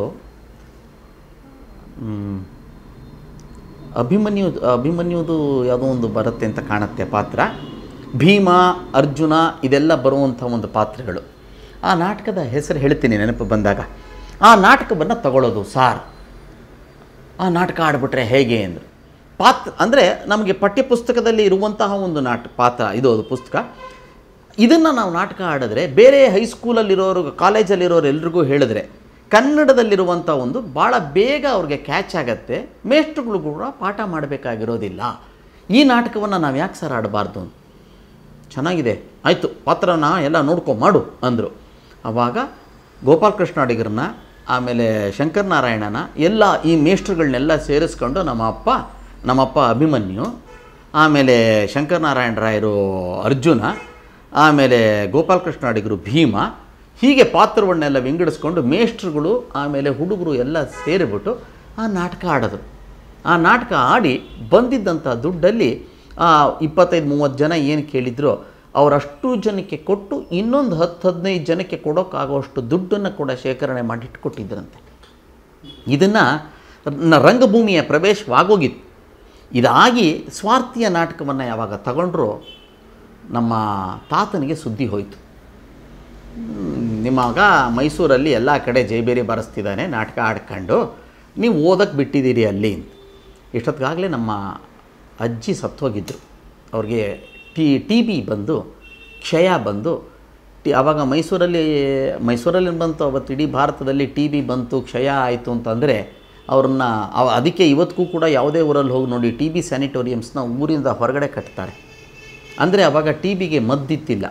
ಅಭಿಮನ್ಯು ಅಭಿಮನ್ಯುದು ಯಾವುದೋ ಒಂದು ಬರುತ್ತೆ ಅಂತ ಕಾಣುತ್ತೆ ಪಾತ್ರ ಭೀಮ ಅರ್ಜುನ ಇದೆಲ್ಲ ಬರುವಂಥ ಒಂದು ಪಾತ್ರಗಳು ಆ ನಾಟಕದ ಹೆಸರು ಹೇಳ್ತೀನಿ ನೆನಪು ಬಂದಾಗ ಆ ನಾಟಕವನ್ನು ತಗೊಳ್ಳೋದು ಸಾರ್ ಆ ನಾಟಕ ಆಡ್ಬಿಟ್ರೆ ಹೇಗೆ ಅಂದರು ಪಾತ್ರ ಅಂದರೆ ನಮಗೆ ಪಠ್ಯಪುಸ್ತಕದಲ್ಲಿ ಇರುವಂತಹ ಒಂದು ನಾಟ ಪಾತ್ರ ಇದು ಅದು ಪುಸ್ತಕ ಇದನ್ನು ನಾವು ನಾಟಕ ಆಡಿದ್ರೆ ಬೇರೆ ಹೈಸ್ಕೂಲಲ್ಲಿರೋರು ಕಾಲೇಜಲ್ಲಿರೋರು ಎಲ್ರಿಗೂ ಹೇಳಿದ್ರೆ ಕನ್ನಡದಲ್ಲಿರುವಂಥ ಒಂದು ಭಾಳ ಬೇಗ ಅವ್ರಿಗೆ ಕ್ಯಾಚ್ ಆಗತ್ತೆ ಮೇಷ್ಟ್ರುಗಳು ಕೂಡ ಪಾಠ ಮಾಡಬೇಕಾಗಿರೋದಿಲ್ಲ ಈ ನಾಟಕವನ್ನು ನಾವು ಯಾಕೆ ಸರ್ ಆಡಬಾರ್ದು ಚೆನ್ನಾಗಿದೆ ಆಯಿತು ಪಾತ್ರನ ಎಲ್ಲ ನೋಡ್ಕೊ ಮಾಡು ಅಂದರು ಆವಾಗ ಗೋಪಾಲಕೃಷ್ಣ ಅಡಿಗರನ್ನ ಆಮೇಲೆ ಶಂಕರನಾರಾಯಣನ ಎಲ್ಲ ಈ ಮೇಷ್ಟ್ರುಗಳನ್ನೆಲ್ಲ ಸೇರಿಸ್ಕೊಂಡು ನಮ್ಮ ಅಪ್ಪ ನಮ್ಮಪ್ಪ ಅಭಿಮನ್ಯು ಆಮೇಲೆ ಶಂಕರನಾರಾಯಣ ರಾಯರು ಅರ್ಜುನ ಆಮೇಲೆ ಗೋಪಾಲಕೃಷ್ಣ ಅಡಿಗರು ಭೀಮ ಹೀಗೆ ಪಾತ್ರವನ್ನೆಲ್ಲ ವಿಂಗಡಿಸ್ಕೊಂಡು ಮೇಷ್ಟ್ರುಗಳು ಆಮೇಲೆ ಹುಡುಗರು ಎಲ್ಲ ಸೇರಿಬಿಟ್ಟು ಆ ನಾಟಕ ಆಡೋದು ಆ ನಾಟಕ ಆಡಿ ಬಂದಿದ್ದಂಥ ದುಡ್ಡಲ್ಲಿ ಆ ಇಪ್ಪತ್ತೈದು ಮೂವತ್ತು ಜನ ಏನು ಕೇಳಿದ್ರೋ ಅವರಷ್ಟು ಜನಕ್ಕೆ ಕೊಟ್ಟು ಇನ್ನೊಂದು ಹತ್ತು ಹದಿನೈದು ಜನಕ್ಕೆ ಕೊಡೋಕ್ಕಾಗೋಷ್ಟು ದುಡ್ಡನ್ನು ಕೂಡ ಶೇಖರಣೆ ಮಾಡಿ ಇಟ್ಕೊಟ್ಟಿದ್ರಂತೆ ಇದನ್ನು ರಂಗಭೂಮಿಯ ಪ್ರವೇಶವಾಗೋಗಿತ್ತು ಇದಾಗಿ ಸ್ವಾರ್ಥಿಯ ನಾಟಕವನ್ನು ಯಾವಾಗ ತಗೊಂಡ್ರೋ ನಮ್ಮ ತಾತನಿಗೆ ಸುದ್ದಿ ಹೋಯಿತು ನಿಮ್ಮ ಮಗ ಮೈಸೂರಲ್ಲಿ ಎಲ್ಲ ಕಡೆ ಜೈಬೇರಿ ಬರೆಸ್ತಿದ್ದಾನೆ ನಾಟಕ ಆಡ್ಕೊಂಡು ನೀವು ಓದಕ್ಕೆ ಬಿಟ್ಟಿದ್ದೀರಿ ಅಲ್ಲಿ ಅಂತ ಇಷ್ಟೊತ್ತಿಗಾಗಲೇ ನಮ್ಮ ಅಜ್ಜಿ ಸತ್ತೋಗಿದ್ದರು ಅವ್ರಿಗೆ ಟಿ ಟಿ ಬಿ ಬಂದು ಕ್ಷಯ ಬಂದು ಟಿ ಆವಾಗ ಮೈಸೂರಲ್ಲಿ ಮೈಸೂರಲ್ಲಿ ಬಂತು ಅವತ್ತು ಇಡೀ ಭಾರತದಲ್ಲಿ ಟಿ ಬಿ ಬಂತು ಕ್ಷಯ ಆಯಿತು ಅಂತಂದರೆ ಅವ್ರನ್ನ ಅವ ಅದಕ್ಕೆ ಇವತ್ತಿಗೂ ಕೂಡ ಯಾವುದೇ ಊರಲ್ಲಿ ಹೋಗಿ ನೋಡಿ ಟಿ ಬಿ ಸ್ಯಾನಿಟೋರಿಯಮ್ಸ್ನ ಊರಿಂದ ಹೊರಗಡೆ ಕಟ್ತಾರೆ ಅಂದರೆ ಅವಾಗ ಟಿ ಬಿಗೆ ಮದ್ದಿತ್ತಿಲ್ಲ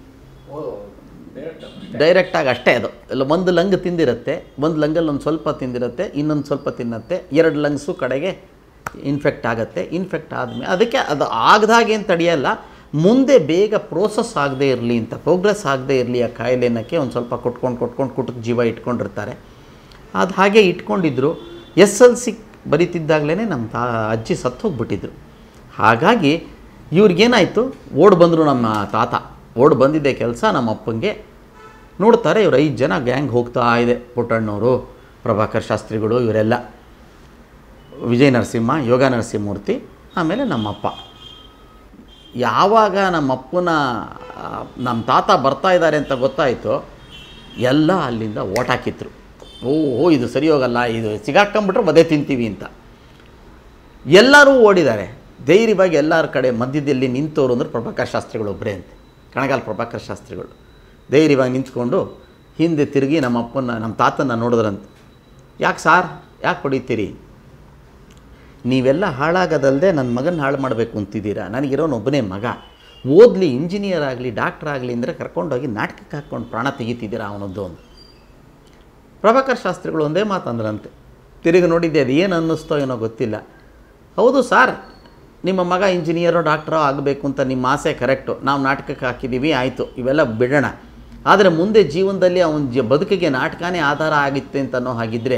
ಡೈರೆಕ್ಟಾಗಿ ಅಷ್ಟೇ ಅದು ಇಲ್ಲ ಒಂದು ಲಂಗ್ ತಿಂದಿರುತ್ತೆ ಒಂದು ಲಂಗಲ್ಲಿ ಒಂದು ಸ್ವಲ್ಪ ತಿಂದಿರುತ್ತೆ ಇನ್ನೊಂದು ಸ್ವಲ್ಪ ತಿನ್ನತ್ತೆ ಎರಡು ಲಂಗ್ಸು ಕಡೆಗೆ ಇನ್ಫೆಕ್ಟ್ ಆಗುತ್ತೆ ಇನ್ಫೆಕ್ಟ್ ಆದಮೇಲೆ ಅದಕ್ಕೆ ಅದು ಆಗದಾಗೆ ಏನು ತಡೆಯಲ್ಲ ಮುಂದೆ ಬೇಗ ಪ್ರೋಸೆಸ್ ಆಗದೇ ಇರಲಿ ಅಂತ ಪ್ರೋಗ್ರೆಸ್ ಆಗದೇ ಇರಲಿ ಆ ಕಾಯಿಲೆನಕ್ಕೆ ಒಂದು ಸ್ವಲ್ಪ ಕೊಟ್ಕೊಂಡು ಕೊಟ್ಕೊಂಡು ಕುಟುಕ್ ಜೀವ ಇಟ್ಕೊಂಡಿರ್ತಾರೆ ಅದು ಹಾಗೆ ಇಟ್ಕೊಂಡಿದ್ರು ಎಸ್ ಎಲ್ ಸಿ ಬರೀತಿದ್ದಾಗಲೇ ನಮ್ಮ ತಾ ಅಜ್ಜಿ ಸತ್ತು ಹೋಗ್ಬಿಟ್ಟಿದ್ರು ಹಾಗಾಗಿ ಇವ್ರಿಗೇನಾಯಿತು ಓಡ್ ಬಂದರು ನಮ್ಮ ತಾತ ಓಡ್ ಬಂದಿದ್ದೆ ಕೆಲಸ ನಮ್ಮ ಅಪ್ಪಂಗೆ ನೋಡ್ತಾರೆ ಇವ್ರು ಐದು ಜನ ಗ್ಯಾಂಗ್ ಹೋಗ್ತಾ ಇದೆ ಪುಟ್ಟಣ್ಣವರು ಪ್ರಭಾಕರ್ ಶಾಸ್ತ್ರಿಗಳು ಇವರೆಲ್ಲ ವಿಜಯ ನರಸಿಂಹ ಯೋಗ ನರಸಿಂಹಮೂರ್ತಿ ಆಮೇಲೆ ನಮ್ಮಪ್ಪ ಯಾವಾಗ ನಮ್ಮ ಅಪ್ಪನ ಆ, ನಮ್ಮ ತಾತ ಬರ್ತಾ ಇದ್ದಾರೆ ಅಂತ ಗೊತ್ತಾಯಿತು ಎಲ್ಲ ಅಲ್ಲಿಂದ ಓಟ್ ಹಾಕಿದ್ರು ಓಹೋ ಇದು ಸರಿ ಹೋಗಲ್ಲ ಇದು ಸಿಗಾಕೊಂಬಿಟ್ರೆ ಬದೇ ತಿಂತೀವಿ ಅಂತ ಎಲ್ಲರೂ ಓಡಿದ್ದಾರೆ ಧೈರ್ಯವಾಗಿ ಎಲ್ಲರ ಕಡೆ ಮಧ್ಯದಲ್ಲಿ ನಿಂತವರು ಅಂದ್ರೆ ಪ್ರಭಾಕರ್ ಶಾಸ್ತ್ರಿಗಳು ಒಬ್ಬರೇ ಅಂತೆ ಕಣಗಾಲ್ ಪ್ರಭಾಕರ್ ಶಾಸ್ತ್ರಿಗಳು ಧೈರ್ಯವಾಗಿ ನಿಂತ್ಕೊಂಡು ಹಿಂದೆ ತಿರುಗಿ ನಮ್ಮ ಅಪ್ಪನ ನಮ್ಮ ತಾತನ ನೋಡಿದ್ರಂತೆ ಯಾಕೆ ಸಾರ್ ಯಾಕೆ ಹೊಡಿತೀರಿ ನೀವೆಲ್ಲ ಹಾಳಾಗೋದಲ್ಲದೆ ನನ್ನ ಮಗನ ಹಾಳು ಮಾಡಬೇಕು ಅಂತಿದ್ದೀರಾ ನನಗಿರೋನೊಬ್ಬನೇ ಮಗ ಓದಲಿ ಇಂಜಿನಿಯರ್ ಆಗಲಿ ಡಾಕ್ಟರ್ ಆಗಲಿ ಅಂದರೆ ಕರ್ಕೊಂಡೋಗಿ ನಾಟಕಕ್ಕೆ ಹಾಕ್ಕೊಂಡು ಪ್ರಾಣ ತೆಗಿತಿದ್ದೀರಾ ಅವನದ್ದು ಒಂದು ಪ್ರಭಾಕರ್ ಶಾಸ್ತ್ರಿಗಳು ಒಂದೇ ಮಾತಂದ್ರಂತೆ ತಿರುಗಿ ನೋಡಿದ್ದೆ ಅದು ಏನು ಅನ್ನಿಸ್ತೋ ಏನೋ ಗೊತ್ತಿಲ್ಲ ಹೌದು ಸಾರ್ ನಿಮ್ಮ ಮಗ ಇಂಜಿನಿಯರೋ ಡಾಕ್ಟ್ರೋ ಆಗಬೇಕು ಅಂತ ನಿಮ್ಮ ಆಸೆ ಕರೆಕ್ಟು ನಾವು ನಾಟಕಕ್ಕೆ ಹಾಕಿದ್ದೀವಿ ಆಯಿತು ಇವೆಲ್ಲ ಬಿಡೋಣ ಆದರೆ ಮುಂದೆ ಜೀವನದಲ್ಲಿ ಅವನ ಜ ಬದುಕಿಗೆ ನಾಟಕನೇ ಆಧಾರ ಆಗಿತ್ತೆ ಅಂತ ಅನ್ನೋ ಹಾಗಿದ್ದರೆ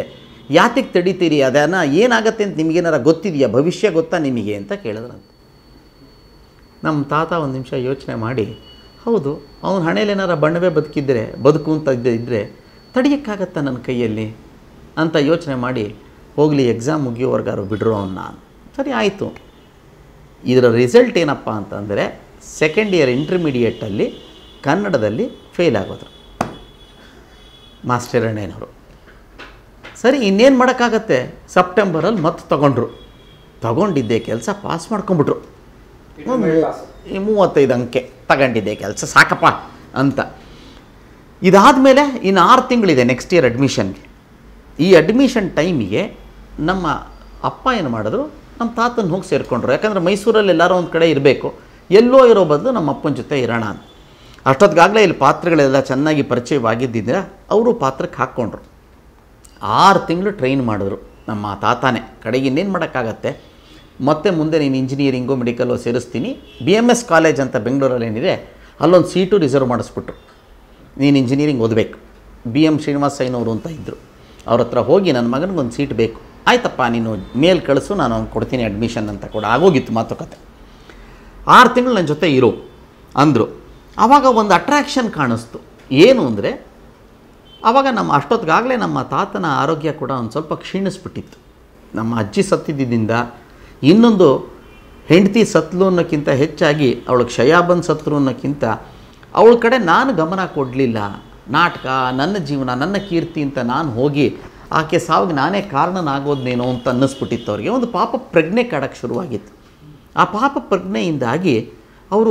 ಯಾತಕ್ಕೆ ತಡಿತೀರಿ ಅದನ್ನು ಏನಾಗತ್ತೆ ಅಂತ ನಿಮಗೇನಾರ ಗೊತ್ತಿದೆಯಾ ಭವಿಷ್ಯ ಗೊತ್ತಾ ನಿಮಗೆ ಅಂತ ಕೇಳಿದ್ರಂತೆ ನಮ್ಮ ತಾತ ಒಂದು ನಿಮಿಷ ಯೋಚನೆ ಮಾಡಿ ಹೌದು ಅವನ ಹಣೆಯಲ್ಲಿ ಏನಾರ ಬಣ್ಣವೇ ಬದುಕಿದ್ರೆ ಬದುಕು ಅಂತ ಇದ್ದ ಇದ್ದರೆ ತಡಿಯೋಕ್ಕಾಗತ್ತಾ ನನ್ನ ಕೈಯಲ್ಲಿ ಅಂತ ಯೋಚನೆ ಮಾಡಿ ಹೋಗಲಿ ಎಕ್ಸಾಮ್ ಮುಗಿಯೋವರೆಗಾರು ಬಿಡ್ರು ಅವನ್ನ ಸರಿ ಆಯಿತು ಇದರ ರಿಸಲ್ಟ್ ಏನಪ್ಪ ಅಂತಂದರೆ ಸೆಕೆಂಡ್ ಇಯರ್ ಇಂಟರ್ಮೀಡಿಯೇಟಲ್ಲಿ ಕನ್ನಡದಲ್ಲಿ ಫೇಲ್ ಆಗೋದ್ರು ಮಾಸ್ಟರ್ ಅಣ್ಣಯ್ಯನವರು ಸರಿ ಇನ್ನೇನು ಮಾಡೋಕ್ಕಾಗತ್ತೆ ಸೆಪ್ಟೆಂಬರಲ್ಲಿ ಮತ್ತೆ ತಗೊಂಡ್ರು ತಗೊಂಡಿದ್ದೆ ಕೆಲಸ ಪಾಸ್ ಮಾಡ್ಕೊಂಬಿಟ್ರು ಒಂದು ಈ ಮೂವತ್ತೈದು ಅಂಕೆ ತಗೊಂಡಿದ್ದೆ ಕೆಲಸ ಸಾಕಪ್ಪ ಅಂತ ಇದಾದಮೇಲೆ ಇನ್ನು ಆರು ತಿಂಗಳಿದೆ ನೆಕ್ಸ್ಟ್ ಇಯರ್ ಅಡ್ಮಿಷನ್ಗೆ ಈ ಅಡ್ಮಿಷನ್ ಟೈಮಿಗೆ ನಮ್ಮ ಅಪ್ಪ ಏನು ಮಾಡಿದ್ರು ನಮ್ಮ ತಾತನ ಹೋಗಿ ಸೇರಿಕೊಂಡ್ರು ಯಾಕಂದರೆ ಮೈಸೂರಲ್ಲಿ ಎಲ್ಲರೂ ಒಂದು ಕಡೆ ಇರಬೇಕು ಎಲ್ಲೋ ಇರೋ ಬದಲು ನಮ್ಮ ಅಪ್ಪನ ಜೊತೆ ಇರೋಣ ಅಂತ ಅಷ್ಟೊತ್ತಿಗಾಗಲೇ ಇಲ್ಲಿ ಪಾತ್ರಗಳೆಲ್ಲ ಚೆನ್ನಾಗಿ ಪರಿಚಯವಾಗಿದ್ದಿದ್ರೆ ಅವರು ಪಾತ್ರಕ್ಕೆ ಹಾಕ್ಕೊಂಡ್ರು ಆರು ತಿಂಗಳು ಟ್ರೈನ್ ಮಾಡಿದ್ರು ನಮ್ಮ ತಾತಾನೇ ಕಡೆಗೆ ಇನ್ನೇನು ಮಾಡೋಕ್ಕಾಗತ್ತೆ ಮತ್ತೆ ಮುಂದೆ ನೀನು ಇಂಜಿನಿಯರಿಂಗು ಮೆಡಿಕಲ್ಲು ಸೇರಿಸ್ತೀನಿ ಬಿ ಎಮ್ ಎಸ್ ಕಾಲೇಜ್ ಅಂತ ಬೆಂಗಳೂರಲ್ಲಿ ಏನಿದೆ ಅಲ್ಲೊಂದು ಸೀಟು ರಿಸರ್ವ್ ಮಾಡಿಸ್ಬಿಟ್ರು ನೀನು ಇಂಜಿನಿಯರಿಂಗ್ ಓದಬೇಕು ಬಿ ಎಮ್ ಶ್ರೀನಿವಾಸ ಅಯ್ಯನವರು ಅಂತ ಇದ್ದರು ಅವ್ರ ಹತ್ರ ಹೋಗಿ ನನ್ನ ಮಗನಿಗೆ ಒಂದು ಸೀಟ್ ಬೇಕು ಆಯ್ತಪ್ಪ ನೀನು ಮೇಲ್ ಕಳಿಸು ನಾನು ಅವ್ನಿಗೆ ಕೊಡ್ತೀನಿ ಅಡ್ಮಿಷನ್ ಅಂತ ಕೂಡ ಆಗೋಗಿತ್ತು ಮಾತುಕತೆ ಆರು ತಿಂಗಳು ನನ್ನ ಜೊತೆ ಇರು ಅಂದರು ಆವಾಗ ಒಂದು ಅಟ್ರ್ಯಾಕ್ಷನ್ ಕಾಣಿಸ್ತು ಏನು ಅಂದರೆ ಆವಾಗ ನಮ್ಮ ಅಷ್ಟೊತ್ತಿಗಾಗಲೇ ನಮ್ಮ ತಾತನ ಆರೋಗ್ಯ ಕೂಡ ಒಂದು ಸ್ವಲ್ಪ ಕ್ಷೀಣಿಸ್ಬಿಟ್ಟಿತ್ತು ನಮ್ಮ ಅಜ್ಜಿ ಸತ್ತಿದ್ದರಿಂದ ಇನ್ನೊಂದು ಹೆಂಡತಿ ಸತ್ಲು ಅನ್ನೋಕ್ಕಿಂತ ಹೆಚ್ಚಾಗಿ ಅವಳು ಕ್ಷಯ ಬಂದು ಸತ್ರು ಅನ್ನೋಕ್ಕಿಂತ ಅವಳ ಕಡೆ ನಾನು ಗಮನ ಕೊಡಲಿಲ್ಲ ನಾಟಕ ನನ್ನ ಜೀವನ ನನ್ನ ಕೀರ್ತಿ ಅಂತ ನಾನು ಹೋಗಿ ಆಕೆ ಸಾವಿಗೆ ನಾನೇ ಕಾರಣನಾಗೋದ್ನೇನೋ ಅಂತ ಅನ್ನಿಸ್ಬಿಟ್ಟಿತ್ತು ಅವ್ರಿಗೆ ಒಂದು ಪಾಪ ಪ್ರಜ್ಞೆ ಕಾಡಕ್ಕೆ ಶುರುವಾಗಿತ್ತು ಆ ಪಾಪ ಪ್ರಜ್ಞೆಯಿಂದಾಗಿ ಅವರು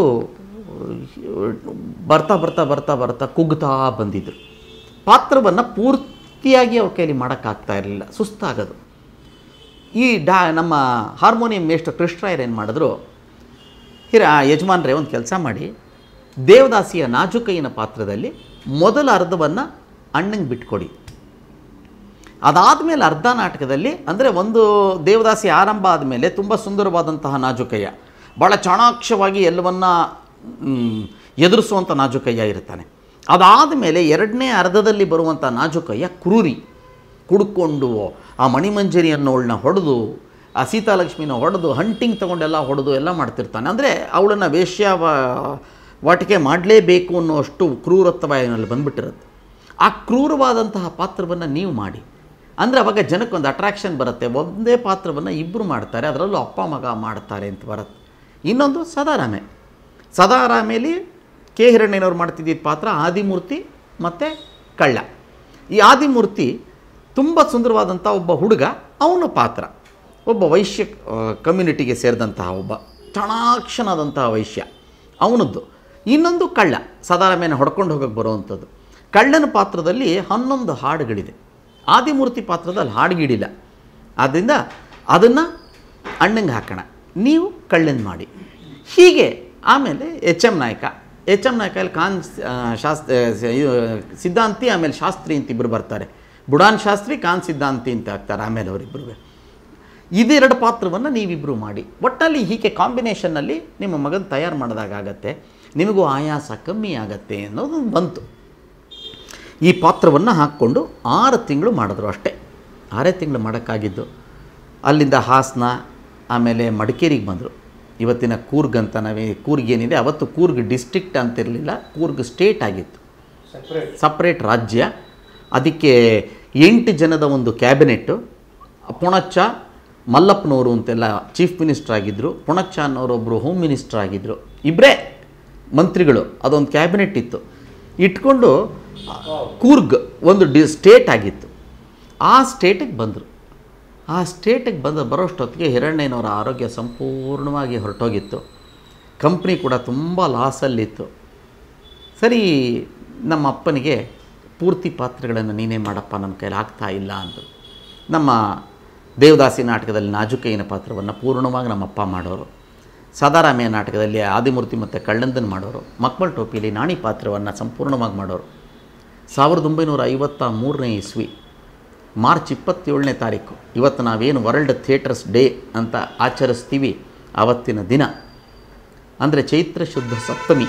ಬರ್ತಾ ಬರ್ತಾ ಬರ್ತಾ ಬರ್ತಾ ಕುಗ್ತಾ ಬಂದಿದ್ದರು ಪಾತ್ರವನ್ನು ಪೂರ್ತಿಯಾಗಿ ಅವ್ರ ಕೈಲಿ ಮಾಡೋಕ್ಕಾಗ್ತಾ ಇರಲಿಲ್ಲ ಸುಸ್ತಾಗೋದು ಈ ಡಾ ನಮ್ಮ ಹಾರ್ಮೋನಿಯಂ ಮೇಷ್ಟ್ರು ಕೃಷ್ಣರಾಯರು ಏನು ಮಾಡಿದ್ರು ಹಿರ ಯಜಮಾನ್ರೆ ಒಂದು ಕೆಲಸ ಮಾಡಿ ದೇವದಾಸಿಯ ನಾಜುಕೈನ ಪಾತ್ರದಲ್ಲಿ ಮೊದಲ ಅರ್ಧವನ್ನು ಅಣ್ಣಂಗೆ ಬಿಟ್ಕೊಡಿ ಅದಾದಮೇಲೆ ಅರ್ಧ ನಾಟಕದಲ್ಲಿ ಅಂದರೆ ಒಂದು ದೇವದಾಸಿ ಆರಂಭ ಆದಮೇಲೆ ತುಂಬ ಸುಂದರವಾದಂತಹ ನಾಜುಕಯ್ಯ ಭಾಳ ಚಾಣಾಕ್ಷವಾಗಿ ಎಲ್ಲವನ್ನ ಮ್, ಎದುರಿಸುವಂಥ ನಾಜುಕಯ್ಯ ಇರ್ತಾನೆ ಅದಾದಮೇಲೆ ಎರಡನೇ ಅರ್ಧದಲ್ಲಿ ಬರುವಂಥ ನಾಜುಕಯ್ಯ ಕ್ರೂರಿ ಕುಡ್ಕೊಂಡು ಆ ಮಣಿಮಂಜರಿ ಅನ್ನೋಳನ್ನ ಹೊಡೆದು ಆ ಸೀತಾಲಕ್ಷ್ಮಿನ ಹೊಡೆದು ಹಂಟಿಂಗ್ ತೊಗೊಂಡೆಲ್ಲ ಹೊಡೆದು ಎಲ್ಲ ಮಾಡ್ತಿರ್ತಾನೆ ಅಂದರೆ ಅವಳನ್ನು ವೇಶ್ಯ ವ- ವಾಟಿಕೆ ಮಾಡಲೇಬೇಕು ಅನ್ನುವಷ್ಟು ಕ್ರೂರತ್ವ ಏನಲ್ಲಿ ಬಂದ್ಬಿಟ್ಟಿರುತ್ತೆ ಆ ಕ್ರೂರವಾದಂತಹ ಪಾತ್ರವನ್ನು ನೀವು ಮಾಡಿ ಅಂದರೆ ಅವಾಗ ಜನಕ್ಕೊಂದು ಅಟ್ರಾಕ್ಷನ್ ಬರುತ್ತೆ ಒಂದೇ ಪಾತ್ರವನ್ನು ಇಬ್ಬರು ಮಾಡ್ತಾರೆ ಅದರಲ್ಲೂ ಅಪ್ಪ ಮಗ ಮಾಡ್ತಾರೆ ಅಂತ ಬರುತ್ತೆ ಇನ್ನೊಂದು ಸದಾರಾಮೆ ಸದಾರಾಮೇಲಿ ಕೆ ಹಿರಣ್ಣಯ್ಯನವ್ರು ಮಾಡ್ತಿದ್ದಿದ್ದ ಪಾತ್ರ ಆದಿಮೂರ್ತಿ ಮತ್ತು ಕಳ್ಳ ಈ ಆದಿಮೂರ್ತಿ ತುಂಬ ಸುಂದರವಾದಂಥ ಒಬ್ಬ ಹುಡುಗ ಅವನ ಪಾತ್ರ ಒಬ್ಬ ವೈಶ್ಯ ಕಮ್ಯುನಿಟಿಗೆ ಸೇರಿದಂತಹ ಒಬ್ಬ ಚಾಣಾಕ್ಷನಾದಂತಹ ವೈಶ್ಯ ಅವನದ್ದು ಇನ್ನೊಂದು ಕಳ್ಳ ಸದಾರಾಮೇನ ಹೊಡ್ಕೊಂಡು ಹೋಗಕ್ಕೆ ಬರುವಂಥದ್ದು ಕಳ್ಳನ ಪಾತ್ರದಲ್ಲಿ ಹನ್ನೊಂದು ಹಾಡುಗಳಿದೆ ಆದಿಮೂರ್ತಿ ಪಾತ್ರದಲ್ಲಿ ಹಾಡುಗಿಡಿಲ್ಲ ಆದ್ದರಿಂದ ಅದನ್ನು ಅಣ್ಣಂಗೆ ಹಾಕೋಣ ನೀವು ಕಳ್ಳನ್ ಮಾಡಿ ಹೀಗೆ ಆಮೇಲೆ H M Nayaka H M ನಾಯಕಲ್ಲಿ ಖಾನ್ ಆ, ಶಾಸ್ತ್ರ ಇದು ಸಿದ್ಧಾಂತಿ ಆಮೇಲೆ ಶಾಸ್ತ್ರಿ ಅಂತ ಇಬ್ಬರು ಬರ್ತಾರೆ ಬುಡಾನ್ ಶಾಸ್ತ್ರಿ ಖಾನ್ ಸಿದ್ಧಾಂತಿ ಅಂತ ಆಗ್ತಾರೆ ಆಮೇಲೆ ಅವರಿಬ್ಬರು ಇದೆರಡು ಪಾತ್ರವನ್ನು ನೀವಿಬ್ಬರು ಮಾಡಿ ಒಟ್ಟಲ್ಲಿ ಹೀಗೆ ಕಾಂಬಿನೇಷನ್ನಲ್ಲಿ ನಿಮ್ಮ ಮಗನ ತಯಾರು ಮಾಡಿದಾಗತ್ತೆ ನಿಮಗೂ ಆಯಾಸ ಕಮ್ಮಿ ಆಗತ್ತೆ ಅನ್ನೋದು ಬಂತು ಈ ಪಾತ್ರವನ್ನು ಹಾಕ್ಕೊಂಡು ಆರು ತಿಂಗಳು ಮಾಡಿದ್ರು ಅಷ್ಟೇ ಆರೇ ತಿಂಗಳು ಮಾಡೋಕ್ಕಾಗಿದ್ದು ಅಲ್ಲಿಂದ ಹಾಸನ ಆಮೇಲೆ ಮಡಿಕೇರಿಗೆ ಬಂದರು ಇವತ್ತಿನ ಕೂರ್ಗ್ ಅಂತ ನಾವೇ ಕೂರ್ಗ್ ಏನಿದೆ ಅವತ್ತು ಕೂರ್ಗ್ ಡಿಸ್ಟ್ರಿಕ್ಟ್ ಅಂತಿರಲಿಲ್ಲ ಕೂರ್ಗ್ ಸ್ಟೇಟ್ ಆಗಿತ್ತು ಸಪ್ರೇಟ್ ರಾಜ್ಯ ಅದಕ್ಕೆ ಎಂಟು ಜನದ ಒಂದು ಕ್ಯಾಬಿನೆಟ್ಟು ಪುಣಚ್ಚ ಮಲ್ಲಪ್ಪನವರು ಅಂತೆಲ್ಲ ಚೀಫ್ ಮಿನಿಸ್ಟರ್ ಆಗಿದ್ದರು ಪುಣಚ್ಚ ಅನ್ನೋರೊಬ್ಬರು ಹೋಮ್ ಮಿನಿಸ್ಟರ್ ಆಗಿದ್ದರು ಇಬ್ಬರೇ ಮಂತ್ರಿಗಳು ಅದೊಂದು ಕ್ಯಾಬಿನೆಟ್ ಇತ್ತು ಇಟ್ಕೊಂಡು ಕೂರ್ಗ್ ಒಂದು ಡಿ ಸ್ಟೇಟ್ ಆಗಿತ್ತು ಆ ಸ್ಟೇಟಿಗೆ ಬಂದರು ಆ ಸ್ಟೇಟಿಗೆ ಬಂದ ಬರೋಷ್ಟೊತ್ತಿಗೆ ಹಿರಣ್ಣಯ್ಯನವರ ಆರೋಗ್ಯ ಸಂಪೂರ್ಣವಾಗಿ ಹೊರಟೋಗಿತ್ತು ಕಂಪ್ನಿ ಕೂಡ ತುಂಬ ಲಾಸಲ್ಲಿತ್ತು ಸರಿ ನಮ್ಮ ಅಪ್ಪನಿಗೆ ಪೂರ್ತಿ ಪಾತ್ರಗಳನ್ನು ನೀನೇ ಮಾಡಪ್ಪ ನನ್ನ ಕೈಲಿ ಆಗ್ತಾ ಇಲ್ಲ ಅಂದರು ನಮ್ಮ ದೇವದಾಸಿ ನಾಟಕದಲ್ಲಿ ನಾಜುಕೈನ ಪಾತ್ರವನ್ನು ಪೂರ್ಣವಾಗಿ ನಮ್ಮ ಅಪ್ಪ ಮಾಡೋರು ಸದಾರಾಮಯ್ಯ ನಾಟಕದಲ್ಲಿ ಆದಿಮೂರ್ತಿ ಮತ್ತು ಕಳ್ಳಂದನ್ ಮಾಡೋರು ಮಕ್ಮಲ್ ಟೋಪಿಲಿ ನಾಣಿ ಪಾತ್ರವನ್ನು ಸಂಪೂರ್ಣವಾಗಿ ಮಾಡೋರು ಸಾವಿರದ ಒಂಬೈನೂರ ಐವತ್ತ ಮೂರನೇ ಇಸ್ವಿ ಮಾರ್ಚ್ ಇಪ್ಪತ್ತೇಳನೇ ತಾರೀಕು ಇವತ್ತು ನಾವೇನು ವರ್ಲ್ಡ್ ಥಿಯೇಟರ್ಸ್ ಡೇ ಅಂತ ಆಚರಿಸ್ತೀವಿ ಆವತ್ತಿನ ದಿನ ಅಂದರೆ ಚೈತ್ರ ಶುದ್ಧ ಸಪ್ತಮಿ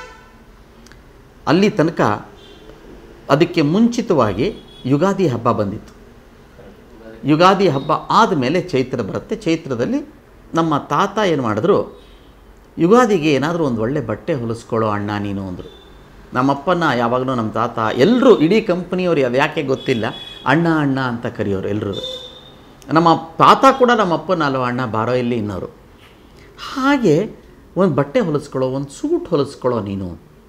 ಅಲ್ಲಿ ತನಕ ಅದಕ್ಕೆ ಮುಂಚಿತವಾಗಿ ಯುಗಾದಿ ಹಬ್ಬ ಬಂದಿತ್ತು ಯುಗಾದಿ ಹಬ್ಬ ಆದಮೇಲೆ ಚೈತ್ರ ಬರುತ್ತೆ ಚೈತ್ರದಲ್ಲಿ ನಮ್ಮ ತಾತ ಏನು ಮಾಡಿದ್ರು ಯುಗಾದಿಗೆ ಏನಾದರೂ ಒಂದು ಒಳ್ಳೆ ಬಟ್ಟೆ ಹೊಲಿಸ್ಕೊಳ್ಳೋ ಅಣ್ಣ ನೀನು ಅಂದರು ನಮ್ಮಪ್ಪನ ಯಾವಾಗಲೂ ನಮ್ಮ ತಾತ ಎಲ್ಲರೂ ಇಡೀ ಕಂಪ್ನಿಯವ್ರಿಗೆ ಅದು ಯಾಕೆ ಗೊತ್ತಿಲ್ಲ ಅಣ್ಣ ಅಣ್ಣ ಅಂತ ಕರೆಯೋರು ಎಲ್ಲರೂ ನಮ್ಮ ತಾತ ಕೂಡ ನಮ್ಮ ಅಪ್ಪನ ಅಲ್ವ ಅಣ್ಣ ಬಾರೋ ಇಲ್ಲಿ ಇನ್ನೋರು ಹಾಗೆ ಒಂದು ಬಟ್ಟೆ ಹೊಲಿಸ್ಕೊಳ್ಳೋ ಒಂದು ಸೂಟ್ ಹೊಲಿಸ್ಕೊಳ್ಳೋ ನೀನು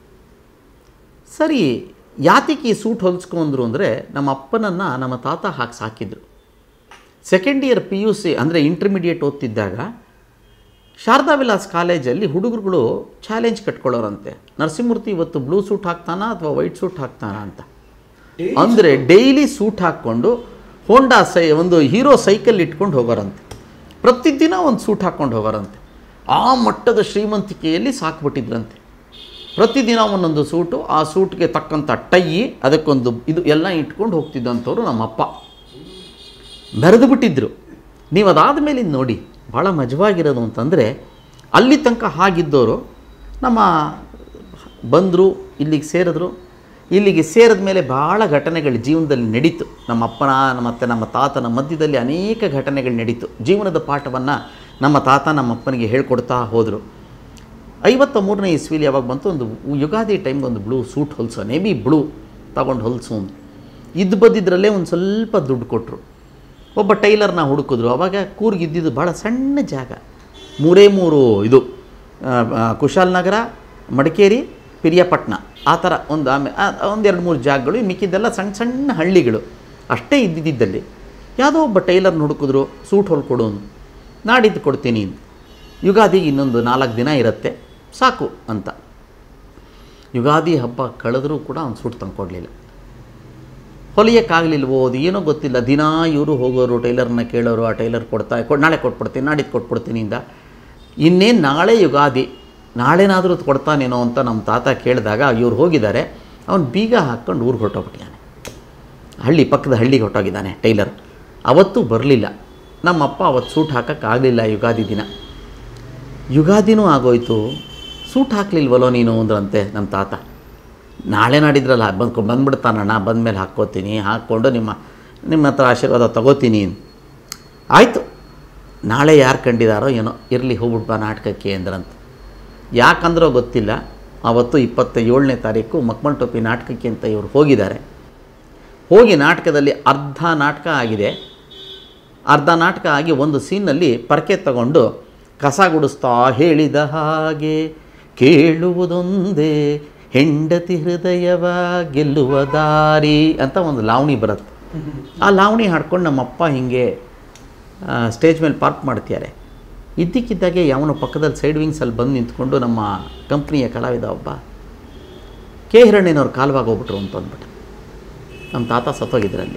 ಸರಿ ಯಾತಿಗೆ ಈ ಸೂಟ್ ಹೊಲಿಸ್ಕೊಂಡ್ರು ಅಂದರೆ ನಮ್ಮ ಅಪ್ಪನನ್ನು ನಮ್ಮ ತಾತ ಹಾಕಿ ಸಾಕಿದ್ರು second year P U C ಅಂದರೆ ಇಂಟರ್ಮೀಡಿಯೇಟ್ ಓದ್ತಿದ್ದಾಗ ಶಾರದಾ ವಿಲಾಸ್ ಕಾಲೇಜಲ್ಲಿ ಹುಡುಗರುಗಳು ಚಾಲೆಂಜ್ ಕಟ್ಕೊಳ್ಳೋರಂತೆ ನರಸಿಂಹಮೂರ್ತಿ ಇವತ್ತು ಬ್ಲೂ ಸೂಟ್ ಹಾಕ್ತಾನಾ ಅಥವಾ ವೈಟ್ ಸೂಟ್ ಹಾಕ್ತಾನಾ ಅಂತ ಅಂದರೆ ಡೈಲಿ ಸೂಟ್ ಹಾಕ್ಕೊಂಡು ಹೋಂಡಾ ಸೈ ಒಂದು ಹೀರೋ ಸೈಕಲ್ ಇಟ್ಕೊಂಡು ಹೋಗೋರಂತೆ ಪ್ರತಿದಿನ ಒಂದು ಸೂಟ್ ಹಾಕ್ಕೊಂಡು ಹೋಗೋರಂತೆ ಆ ಮಟ್ಟದ ಶ್ರೀಮಂತಿಕೆಯಲ್ಲಿ ಸಾಕ್ಬಿಟ್ಟಿದ್ರಂತೆ ಪ್ರತಿದಿನ ಒಂದೊಂದು ಸೂಟು ಆ ಸೂಟ್ಗೆ ತಕ್ಕಂಥ ಟೈ ಅದಕ್ಕೊಂದು ಇದು ಎಲ್ಲ ಇಟ್ಕೊಂಡು ಹೋಗ್ತಿದ್ದಂಥವ್ರು ನಮ್ಮಪ್ಪ ಮೆರೆದು ಬಿಟ್ಟಿದ್ರು ನೀವು ಅದಾದ ಮೇಲೆ ನೋಡಿ ಭಾಳ ಮಜವಾಗಿರೋದು ಅಂತಂದರೆ ಅಲ್ಲಿ ತನಕ ಹಾಗಿದ್ದವರು ನಮ್ಮ ಬಂದರು ಇಲ್ಲಿಗೆ ಸೇರಿದ್ರು ಇಲ್ಲಿಗೆ ಸೇರಿದ ಮೇಲೆ ಭಾಳ ಘಟನೆಗಳು ಜೀವನದಲ್ಲಿ ನಡೀತು ನಮ್ಮ ಅಪ್ಪನ ಮತ್ತು ನಮ್ಮ ತಾತನ ಮಧ್ಯದಲ್ಲಿ ಅನೇಕ ಘಟನೆಗಳು ನಡೀತು ಜೀವನದ ಪಾಠವನ್ನು ನಮ್ಮ ತಾತ ನಮ್ಮ ಅಪ್ಪನಿಗೆ ಹೇಳ್ಕೊಡ್ತಾ ಹೋದರು ಐವತ್ತ ಮೂರನೇ ಇಸ್ವಿಲಿ ಯಾವಾಗ ಬಂತು ಒಂದು ಯುಗಾದಿ ಟೈಮ್ಗೆ ಒಂದು ಬ್ಲೂ ಸೂಟ್ ಹೊಲ್ಸೋ ನೇವಿ ಬ್ಲೂ ತಗೊಂಡು ಹೊಲ್ಸು ಅಂತ ಇದ್ದು ಬದ್ದಿದ್ರಲ್ಲೇ ಒಂದು ಸ್ವಲ್ಪ ದುಡ್ಡು ಕೊಟ್ಟರು ಒಬ್ಬ ಟೈಲರ್ನ ಹುಡುಕಿದ್ರು ಅವಾಗ ಕೂರ್ಗಿದ್ದಿದ್ದು ಭಾಳ ಸಣ್ಣ ಜಾಗ ಮೂರೇ ಮೂರು ಇದು ಆ, ಆ, ಕುಶಾಲನಗರ ಮಡಿಕೇರಿ ಪಿರಿಯಾಪಟ್ಟಣ ಆ ಥರ ಒಂದು ಆಮೇಲೆ ಒಂದೆರಡು ಮೂರು ಜಾಗಗಳು ಇನ್ನು ಮಿಕ್ಕಿದ್ದೆಲ್ಲ ಸಣ್ಣ ಸಣ್ಣ ಹಳ್ಳಿಗಳು ಅಷ್ಟೇ ಇದ್ದಿದ್ದಲ್ಲಿ ಯಾವುದೋ ಒಬ್ಬ ಟೈಲರ್ನ ಹುಡುಕಿದ್ರು ಸೂಟ್ ಹೊಲ್ಕೊಡು ಅಂದ್ರು. ನಾಡಿದ್ದು ಕೊಡ್ತೀನಿ ಅಂತ. ಯುಗಾದಿಗೆ ಇನ್ನೊಂದು ನಾಲ್ಕು ದಿನ ಇರುತ್ತೆ ಸಾಕು ಅಂತ ಯುಗಾದಿ ಹಬ್ಬ ಕಳೆದರೂ ಕೂಡ ಅವ್ನು ಸೂಟ್ ತಂದ್ಕೊಡ್ಲಿಲ್ಲ ಹೊಲಿಯೋಕ್ಕಾಗಲಿಲ್ವೋ ಅದು ಏನೋ ಗೊತ್ತಿಲ್ಲ ದಿನಾ ಇವರು ಹೋಗೋರು ಟೈಲರ್ನ ಕೇಳೋರು ಆ ಟೈಲರ್ ಕೊಡ್ತಾ ಕೊಡ್ ನಾಳೆ ಕೊಟ್ಬಿಡ್ತೀನಿ ನಾಡಿದ್ದು ಕೊಟ್ಬಿಡ್ತೀನಿ ಇಂದ ಇನ್ನೇನು ನಾಳೆ ಯುಗಾದಿ ನಾಳೆನಾದರೂ ಕೊಡ್ತಾನೇನೋ ಅಂತ ನಮ್ಮ ತಾತ ಕೇಳಿದಾಗ ಇವ್ರು ಹೋಗಿದ್ದಾರೆ ಅವನು ಬೀಗ ಹಾಕ್ಕೊಂಡು ಊರಿಗೆ ಹೊರಟೋಗ್ಬಿಟ್ಟಿದ್ದಾನೆ ಹಳ್ಳಿ ಪಕ್ಕದ ಹಳ್ಳಿಗೆ ಹೊರಟೋಗಿದ್ದಾನೆ ಟೈಲರ್ ಅವತ್ತು ಬರಲಿಲ್ಲ ನಮ್ಮಪ್ಪ ಅವತ್ತು ಸೂಟ್ ಹಾಕೋಕ್ಕಾಗಲಿಲ್ಲ ಯುಗಾದಿ ದಿನ ಯುಗಾದಿನೂ ಆಗೋಯ್ತು ಸೂಟ್ ಹಾಕ್ಲಿಲ್ವಲ್ಲೋ ನೀನು ಅಂದ್ರಂತೆ ನಮ್ಮ ತಾತ ನಾಳೆ ನಾಡಿದ್ರಲ್ಲ ಬಂದ್ಕೊ ಬಂದ್ಬಿಡ್ತಾನಣ್ಣ ಬಂದಮೇಲೆ ಹಾಕ್ಕೋತೀನಿ ಹಾಕ್ಕೊಂಡು ನಿಮ್ಮ ನಿಮ್ಮ ಹತ್ರ ಆಶೀರ್ವಾದ ತಗೋತೀನಿ ಆಯಿತು ನಾಳೆ ಯಾರು ಕಂಡಿದಾರೋ ಏನೋ ಇರಲಿ ಹೋಗ್ಬಿಟ್ಟು ಬಾ ನಾಟಕಕ್ಕೆ ಅಂದ್ರಂತ ಯಾಕಂದ್ರೋ ಗೊತ್ತಿಲ್ಲ ಆವತ್ತು ಇಪ್ಪತ್ತ ಏಳನೇ ತಾರೀಕು ಮಕ್ಮಲ್ ಟೋಪಿ ನಾಟಕಕ್ಕೆ ಅಂತ ಇವರು ಹೋಗಿದ್ದಾರೆ ಹೋಗಿ ನಾಟಕದಲ್ಲಿ ಅರ್ಧ ನಾಟಕ ಆಗಿದೆ ಅರ್ಧ ನಾಟಕ ಆಗಿ ಒಂದು ಸೀನ್ನಲ್ಲಿ ಪರಕೆ ತಗೊಂಡು ಕಸ ಗುಡಿಸ್ತಾ ಹೇಳಿದ ಹಾಗೆ ಕೇಳುವುದೊಂದೇ ಹೆಂಡತಿ ಹೃದಯವ ಗೆಲ್ಲುವ ದಾರಿ ಅಂತ ಒಂದು ಲಾವಣಿ ಬರುತ್ತೆ ಆ ಲಾವಣಿ ಹಾಡ್ಕೊಂಡು ನಮ್ಮಪ್ಪ ಹಿಂಗೆ ಆ, ಸ್ಟೇಜ್ ಮೇಲೆ ಪಾರ್ಕ್ ಮಾಡ್ತಿದ್ದಾರೆ ಇದ್ದಕ್ಕಿದ್ದಾಗೆ ಯಾವನೋ ಪಕ್ಕದಲ್ಲಿ ಸೈಡ್ ವಿಂಗ್ಸಲ್ಲಿ ಬಂದು ನಿಂತ್ಕೊಂಡು ನಮ್ಮ ಕಂಪ್ನಿಯ ಕಲಾವಿದ ಒಬ್ಬ ಕೆ ಹಿರಣ್ಣನವ್ರು ಕಾಲ್ವಾಗಿ ಹೋಗ್ಬಿಟ್ರು ಅಂತ ಅಂದ್ಬಿಟ್ಟು ನಮ್ಮ ತಾತ ಸತ್ತೋಗಿದ್ರಲ್ಲಿ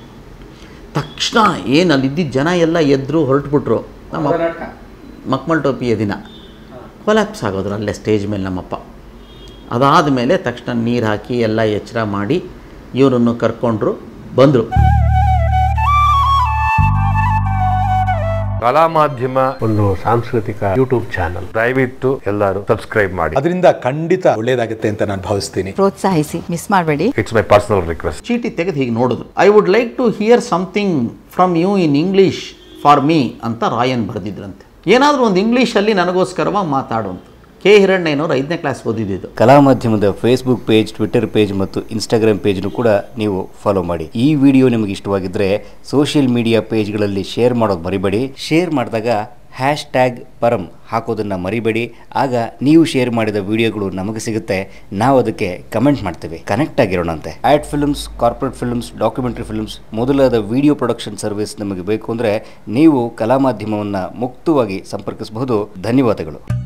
ತಕ್ಷಣ ಏನು ಅಲ್ಲಿದ್ದಿದ್ದ ಜನ ಎಲ್ಲ ಎದ್ರು ಹೊರಟ್ಬಿಟ್ರು ನಮ್ಮ ಮಕ್ಮಲ್ ಟೋಪಿಯ ದಿನ ಕೊಲಾಪ್ಸ್ ಆಗೋದ್ರು ಅಲ್ಲೇ ಸ್ಟೇಜ್ ಮೇಲೆ ನಮ್ಮಪ್ಪ ಅದಾದ ಮೇಲೆ ತಕ್ಷಣ ನೀರು ಹಾಕಿ ಎಲ್ಲ ಎಚ್ಚರ ಮಾಡಿ ಇವರನ್ನು ಕರ್ಕೊಂಡ್ರು ಬಂದರು ಕಲಾ ಮಾಧ್ಯಮ ಒಂದು ಸಾಂಸ್ಕೃತಿಕ ಯೂಟ್ಯೂಬ್ ಚಾನಲ್ ದಯವಿಟ್ಟು ಎಲ್ಲರೂ ಸಬ್ಸ್ಕ್ರೈಬ್ ಮಾಡಿ ಅದರಿಂದ ಖಂಡಿತ ಒಳ್ಳೇದಾಗುತ್ತೆ ಅಂತ ನಾನು ಭಾವಿಸ್ತೀನಿ ಪ್ರೋತ್ಸಾಹಿಸಿ ಮಿಸ್ ಮಾಡಬೇಡಿ ಇಟ್ಸ್ ಮೈ ಪರ್ಸನಲ್ ರಿಕ್ವೆಸ್ಟ್ ಚೀಟಿ ತೆಗೆದು ಹೀಗೆ ನೋಡಿದ್ರು I would like to hear something from you in English for me ಅಂತ ರಾಯನ್ ಬರೆದಿದ್ರಂತೆ ಏನಾದರೂ ಒಂದು ಇಂಗ್ಲೀಷಲ್ಲಿ ನನಗೋಸ್ಕರವಾಗಿ ಮಾತಾಡು ಅಂತ ಕೆ ಹಿರಣ್ಣಯ್ಯನವ್ರು ಐದನೇ ಕ್ಲಾಸ್ ಓದಿದ್ದು ಕಲಾ ಮಾಧ್ಯಮದ ಫೇಸ್ಬುಕ್ ಪೇಜ್ ಟ್ವಿಟರ್ ಪೇಜ್ ಮತ್ತು ಇನ್ಸ್ಟಾಗ್ರಾಮ್ ಪೇಜ್ನು ಕೂಡ ನೀವು ಫಾಲೋ ಮಾಡಿ ಈ ವಿಡಿಯೋ ನಿಮಗೆ ಇಷ್ಟವಾಗಿದ್ದರೆ ಸೋಷಿಯಲ್ ಮೀಡಿಯಾ ಪೇಜ್ಗಳಲ್ಲಿ ಶೇರ್ ಮಾಡೋದು ಮರಿಬೇಡಿ ಶೇರ್ ಮಾಡಿದಾಗ ಹ್ಯಾಶ್ ಟ್ಯಾಗ್ ಪರಂ ಹಾಕೋದನ್ನು ಮರಿಬೇಡಿ ಆಗ ನೀವು ಶೇರ್ ಮಾಡಿದ ವಿಡಿಯೋಗಳು ನಮಗೆ ಸಿಗುತ್ತೆ ನಾವು ಅದಕ್ಕೆ ಕಮೆಂಟ್ ಮಾಡ್ತೇವೆ ಕನೆಕ್ಟ್ ಆಗಿರೋಣಂತೆ ad films corporate films documentary films ಮೊದಲಾದ ವಿಡಿಯೋ ಪ್ರೊಡಕ್ಷನ್ ಸರ್ವಿಸ್ ನಮಗೆ ಬೇಕು ಅಂದರೆ ನೀವು ಕಲಾ ಮಾಧ್ಯಮವನ್ನು ಮುಕ್ತವಾಗಿ ಸಂಪರ್ಕಿಸಬಹುದು ಧನ್ಯವಾದಗಳು